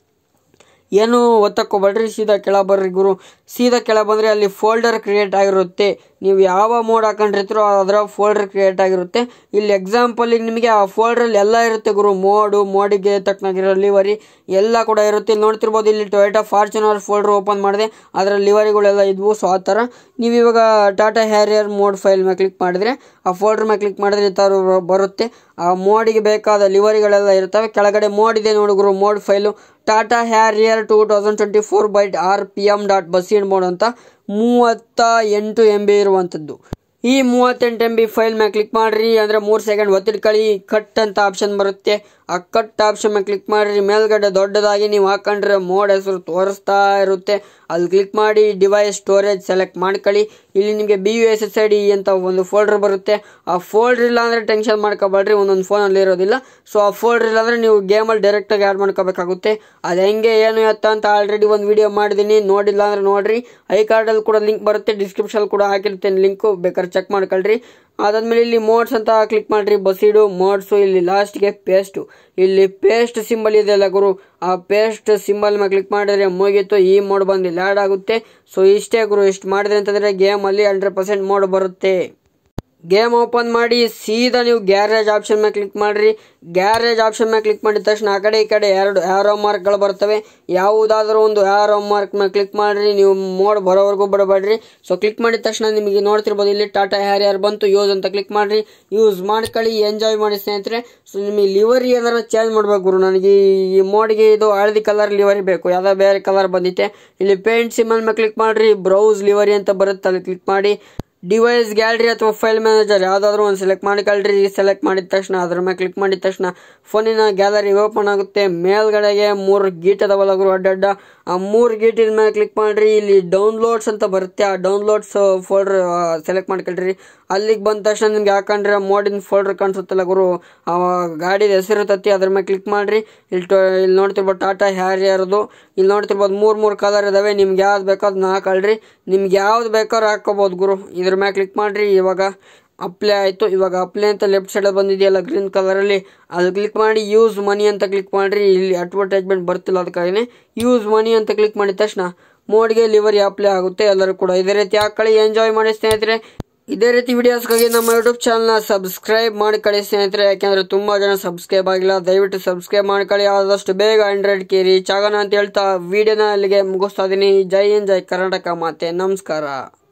ಏನು ಒತ್ತಕ್ಕೋಬೇಡ್ರಿ ಸೀದಾ ಕೆಳ ಬರ್ರಿ ಗುರು ಸೀದಾ ಕೆಳ ಬಂದರೆ ಅಲ್ಲಿ ಫೋಲ್ಡರ್ ಕ್ರಿಯೇಟ್ ಆಗಿರುತ್ತೆ ನೀವು ಯಾವ ಮೋಡ್ ಹಾಕೊಂಡಿರ್ತೀರೋ ಅದರ ಫೋಲ್ಡರ್ ಕ್ರಿಯೇಟ್ ಆಗಿರುತ್ತೆ ಇಲ್ಲಿ ಎಕ್ಸಾಂಪಲಿಗೆ ನಿಮಗೆ ಆ ಫೋಲ್ಡ್ರಲ್ಲಿ ಎಲ್ಲ ಇರುತ್ತೆ ಗುರು ಮೋಡು ಮೋಡಿಗೆ ತಕ್ಕನಾಗಿರೋ ಲಿವರಿ ಎಲ್ಲ ಕೂಡ ಇರುತ್ತೆ ಇಲ್ಲಿ ನೋಡ್ತಿರ್ಬೋದು ಇಲ್ಲಿ ಟೊಯೋಟಾ ಫಾರ್ಚುನರ್ ಫೋಲ್ಡರ್ ಓಪನ್ ಮಾಡಿದೆ ಅದರ ಲಿವರಿಗಳೆಲ್ಲ ಇದ್ವು ಸೊ ಆ ಥರ ನೀವು ಇವಾಗ ಟಾಟಾ ಹ್ಯಾರಿಯರ್ ಮೋಡ್ ಫೈಲ್ ಮೇಲೆ ಕ್ಲಿಕ್ ಮಾಡಿದ್ರೆ ಆ ಫೋಲ್ಡರ್ ಮೇಲೆ ಕ್ಲಿಕ್ ಮಾಡಿದ್ರೆ ಈ ಥರ ಬರುತ್ತೆ ಆ ಮೋಡಿಗೆ ಬೇಕಾದ ಲಿವರಿಗಳೆಲ್ಲ ಇರ್ತವೆ ಕೆಳಗಡೆ ಮೋಡ್ ಇದೆ ನೋಡುಗರು mod file Tata Harrier two thousand twenty four byte R P M dot based mod ಅಂತ ಮೂವತ್ತ ಎಂಟು ಎಮ್ ಬಿ ಇರುವಂಥದ್ದು ಈ ಮೂವತ್ತೆಂಟು ಎಮ್ ಬಿ ಫೈಲ್ ಮೇಲೆ ಕ್ಲಿಕ್ ಮಾಡಿರಿ ಅಂದರೆ ಮೂರು ಸೆಕೆಂಡ್ ಒತ್ತಿಡ್ಕೊಳ್ಳಿ ಕಟ್ ಅಂತ ಆಪ್ಷನ್ ಬರುತ್ತೆ ಆ ಕಟ್ ಆಪ್ಷನ್ ಮೇಲೆ ಕ್ಲಿಕ್ ಮಾಡಿರಿ ಮೇಲ್ಗಡೆ ದೊಡ್ಡದಾಗಿ ನೀವು ಹಾಕೊಂಡ್ರೆ ಮೋಡ್ ಹೆಸರು ತೋರಿಸ್ತಾ ಇರುತ್ತೆ ಅಲ್ಲಿ ಕ್ಲಿಕ್ ಮಾಡಿ ಡಿವೈಸ್ ಸ್ಟೋರೇಜ್ ಸೆಲೆಕ್ಟ್ ಮಾಡ್ಕೊಳ್ಳಿ ಇಲ್ಲಿ ನಿಮಗೆ B U S S I D ಅಂತ ಒಂದು ಫೋಲ್ಡರ್ ಬರುತ್ತೆ ಆ ಫೋಲ್ಡರ್ ಇಲ್ಲ ಅಂದರೆ ಟೆನ್ಷನ್ ಮಾಡ್ಕೋಬೇಡ್ರಿ ಒಂದೊಂದು ಫೋನಲ್ಲಿ ಇರೋದಿಲ್ಲ ಸೊ ಆ ಫೋಲ್ಡರ್ ಇಲ್ಲ ಅಂದರೆ ನೀವು ಗೇಮಲ್ಲಿ ಡೈರೆಕ್ಟಾಗಿ ಆ್ಯಡ್ ಮಾಡ್ಕೋಬೇಕಾಗುತ್ತೆ ಅದು ಹೆಂಗೆ ಏನು ಎತ್ತ ಅಂತ ಆಲ್ರೆಡಿ ಒಂದು ವಿಡಿಯೋ ಮಾಡಿದ್ದೀನಿ ನೋಡಿಲ್ಲ ಅಂದರೆ ನೋಡಿರಿ ಐ ಕಾರ್ಡಲ್ಲಿ ಕೂಡ ಲಿಂಕ್ ಬರುತ್ತೆ ಡಿಸ್ಕ್ರಿಪ್ಷನ್ ಕೂಡ ಹಾಕಿರ್ತೇನೆ ಲಿಂಕು ಬೇಕಾದ್ರೆ ಚೆಕ್ ಮಾಡ್ಕೊಳ್ರಿ ಅದಾದ್ಮೇಲೆ ಇಲ್ಲಿ ಮೋಡ್ಸ್ ಅಂತ ಕ್ಲಿಕ್ ಮಾಡ್ರಿ ಬಸೀಡು ಮೋಡ್ಸು ಇಲ್ಲಿ ಲಾಸ್ಟ್ಗೆ ಪೇಸ್ಟು ಇಲ್ಲಿ ಪೇಸ್ಟ್ ಸಿಂಬಲ್ ಇದೆಯಲ್ಲ ಗುರು ಆ ಪೇಸ್ಟ್ ಸಿಂಬಲ್ ಮೇಲೆ ಕ್ಲಿಕ್ ಮಾಡಿದ್ರೆ ಮುಗೀತು ಈ ಮೋಡ್ ಬಂದು ಇಲ್ಲಿ ಆ್ಯಡ್ ಆಗುತ್ತೆ ಸೊ ಇಷ್ಟೇ ಗುರು ಇಷ್ಟು ಮಾಡಿದ್ರೆ ಅಂತಂದರೆ ಗೇಮಲ್ಲಿ ಹಂಡ್ರೆಡ್ ಪರ್ಸೆಂಟ್ ಮೋಡ್ ಬರುತ್ತೆ ಗೇಮ್ ಓಪನ್ ಮಾಡಿ ಸೀದಾ ನೀವು ಗ್ಯಾರೇಜ್ ಆಪ್ಷನ್ ಮೇಲೆ ಕ್ಲಿಕ್ ಮಾಡಿರಿ ಗ್ಯಾರೇಜ್ ಆಪ್ಷನ್ ಮೇಲೆ ಕ್ಲಿಕ್ ಮಾಡಿದ ತಕ್ಷಣ ಆ ಕಡೆ ಈ ಕಡೆ ಎರಡು ಆರೋ ಮಾರ್ಕ್ಗಳು ಬರ್ತವೆ ಯಾವುದಾದ್ರೂ ಒಂದು ಆರೋ ಮಾರ್ಕ್ ಮೇಲೆ ಕ್ಲಿಕ್ ಮಾಡಿರಿ ನೀವು ಮೋಡ್ ಬರೋವರೆಗೂ ಬಿಡಬೇಡ್ರಿ ಸೊ ಕ್ಲಿಕ್ ಮಾಡಿದ ತಕ್ಷಣ ನಿಮಗೆ ನೋಡ್ತಿರ್ಬೋದು ಇಲ್ಲಿ ಟಾಟಾ ಹ್ಯಾರಿಯರ್ ಬಂತು ಯೂಸ್ ಅಂತ ಕ್ಲಿಕ್ ಮಾಡಿರಿ ಯೂಸ್ ಮಾಡ್ಕೊಳ್ಳಿ ಎಂಜಾಯ್ ಮಾಡಿ ಸ್ನೇಹಿತರೆ ಸೊ ನಿಮಗೆ ಲಿವರಿ ಏನಾರ ಚೇಂಜ್ ಮಾಡ್ಬೇಕು ಗುರು ನನಗೆ ಈ ಮೋಡ್ಗೆ ಇದು ಹಳದಿ ಕಲರ್ ಲಿವರಿ ಬೇಕು ಯಾವುದೋ ಬೇರೆ ಕಲರ್ ಬಂದಿತ್ತೆ ಇಲ್ಲಿ ಪೇಂಟ್ ಸಿಮ್ಮಲ್ ಮೇಲೆ ಕ್ಲಿಕ್ ಮಾಡಿರಿ ಬ್ರೌಸ್ ಲಿವರಿ ಅಂತ ಬರುತ್ತೆ ಅಲ್ಲಿ ಕ್ಲಿಕ್ ಮಾಡಿ ಡಿವೈಸ್ ಗ್ಯಾಲರಿ ಅಥವಾ ಫೈಲ್ ಮ್ಯಾನೇಜರ್ ಯಾವುದಾದ್ರೂ ಒಂದು ಸೆಲೆಕ್ಟ್ ಮಾಡ್ಕೊಳ್ರಿ ಸೆಲೆಕ್ಟ್ ಮಾಡಿದ ತಕ್ಷಣ ಅದ್ರ ಮೇಲೆ ಕ್ಲಿಕ್ ಮಾಡಿದ ತಕ್ಷಣ ಫೋನಿನ ಗ್ಯಾಲರಿ ಓಪನ್ ಆಗುತ್ತೆ ಮೇಲ್ಗಡೆಗೆ ಮೂರು ಗೀಟ್ ಅದಾವಲ್ಲ ಗುರು ಅಡ್ಡಡ್ಡ ಆ ಮೂರು ಗೀಟಿನ ಮೇಲೆ ಕ್ಲಿಕ್ ಮಾಡ್ರಿ ಇಲ್ಲಿ ಡೌನ್ಲೋಡ್ಸ್ ಅಂತ ಬರುತ್ತೆ ಆ ಡೌನ್ಲೋಡ್ಸ್ ಫೋಲ್ಡರ್ ಸೆಲೆಕ್ಟ್ ಮಾಡ್ಕೊಳ್ರಿ ಅಲ್ಲಿಗೆ ಬಂದ ತಕ್ಷಣ ನಿಮ್ಗೆ ಯಾಕಂದ್ರೆ ಮೋಡಿನ ಫೋಲ್ಡರ್ ಕಾಣಿಸುತ್ತಲ್ಲ ಗುರು ಆ ಗಾಡಿದ ಹೆಸರು ತತ್ತಿ ಅದ್ರ ಮೇಲೆ ಕ್ಲಿಕ್ ಮಾಡ್ರಿ ಇಲ್ಲಿ ಟೊ ಇಲ್ಲಿ ನೋಡ್ತಿರ್ಬೋದು ಟಾಟಾ ಹ್ಯಾರಿಯರ್ದು ಇಲ್ಲಿ ನೋಡ್ತಿರ್ಬೋದು ಮೂರು ಮೂರು ಕಲರ್ ಇದಾವೆ ನಿಮ್ಗೆ ಯಾವ್ದು ಬೇಕೋ ಅದನ್ನ ಹಾಕೊಳ್ರಿ ನಿಮ್ಗೆ ಯಾವ್ದು ಬೇಕಾದ್ರೂ ಹಾಕೋಬೋದು ಗುರು ಇದ್ರ ಮೇಲೆ ಕ್ಲಿಕ್ ಮಾಡ್ರಿ ಇವಾಗ ಅಪ್ಲೈ ಆಯಿತು ಇವಾಗ ಅಪ್ಲೈ ಅಂತ ಲೆಫ್ಟ್ ಸೈಡಲ್ಲಿ ಬಂದಿದೆಯಲ್ಲ ಗ್ರೀನ್ ಕಲರಲ್ಲಿ ಅದು ಕ್ಲಿಕ್ ಮಾಡಿ ಯೂಸ್ ಮನಿ ಅಂತ ಕ್ಲಿಕ್ ಮಾಡಿರಿ ಇಲ್ಲಿ ಅಡ್ವರ್ಟೈಸ್ಮೆಂಟ್ ಬರ್ತಿಲ್ಲ ಅದಕ್ಕಾಗಿ ಯೂಸ್ ಮನಿ ಅಂತ ಕ್ಲಿಕ್ ಮಾಡಿದ ತಕ್ಷಣ ಮೋಡ್ಗೆ ಲಿವರಿ ಅಪ್ಲೈ ಆಗುತ್ತೆ ಎಲ್ಲರೂ ಕೂಡ ಇದೇ ರೀತಿ ಹಾಕೊಳ್ಳಿ ಎಂಜಾಯ್ ಮಾಡಿ ಸ್ನೇಹಿತರೆ ಇದೇ ರೀತಿ ವಿಡಿಯೋಸ್ಗಾಗಿ ನಮ್ಮ ಯೂಟ್ಯೂಬ್ ಚಾನಲ್ನ ಸಬ್ಸ್ಕ್ರೈಬ್ ಮಾಡ್ಕೊಳ್ಳಿ ಸ್ನೇಹಿತರೆ ಯಾಕೆಂದ್ರೆ ತುಂಬಾ ಜನ ಸಬ್ಸ್ಕ್ರೈಬ್ ಆಗಿಲ್ಲ ದಯವಿಟ್ಟು ಸಬ್ಸ್ಕ್ರೈಬ್ ಮಾಡ್ಕೊಳ್ಳಿ ಆದಷ್ಟು ಬೇಗ ಹಂಡ್ರೆಡ್ ಕೆ ರೀಚ್ ಆಗೋಣ ಅಂತ ಹೇಳ್ತಾ ವಿಡಿಯೋನ ಅಲ್ಲಿಗೆ ಮುಗಿಸ್ತಾ ಇದೀನಿ ಜೈ ಹಿಂದ್ ಜೈ ಕರ್ನಾಟಕ ಮಾತೆ ನಮಸ್ಕಾರ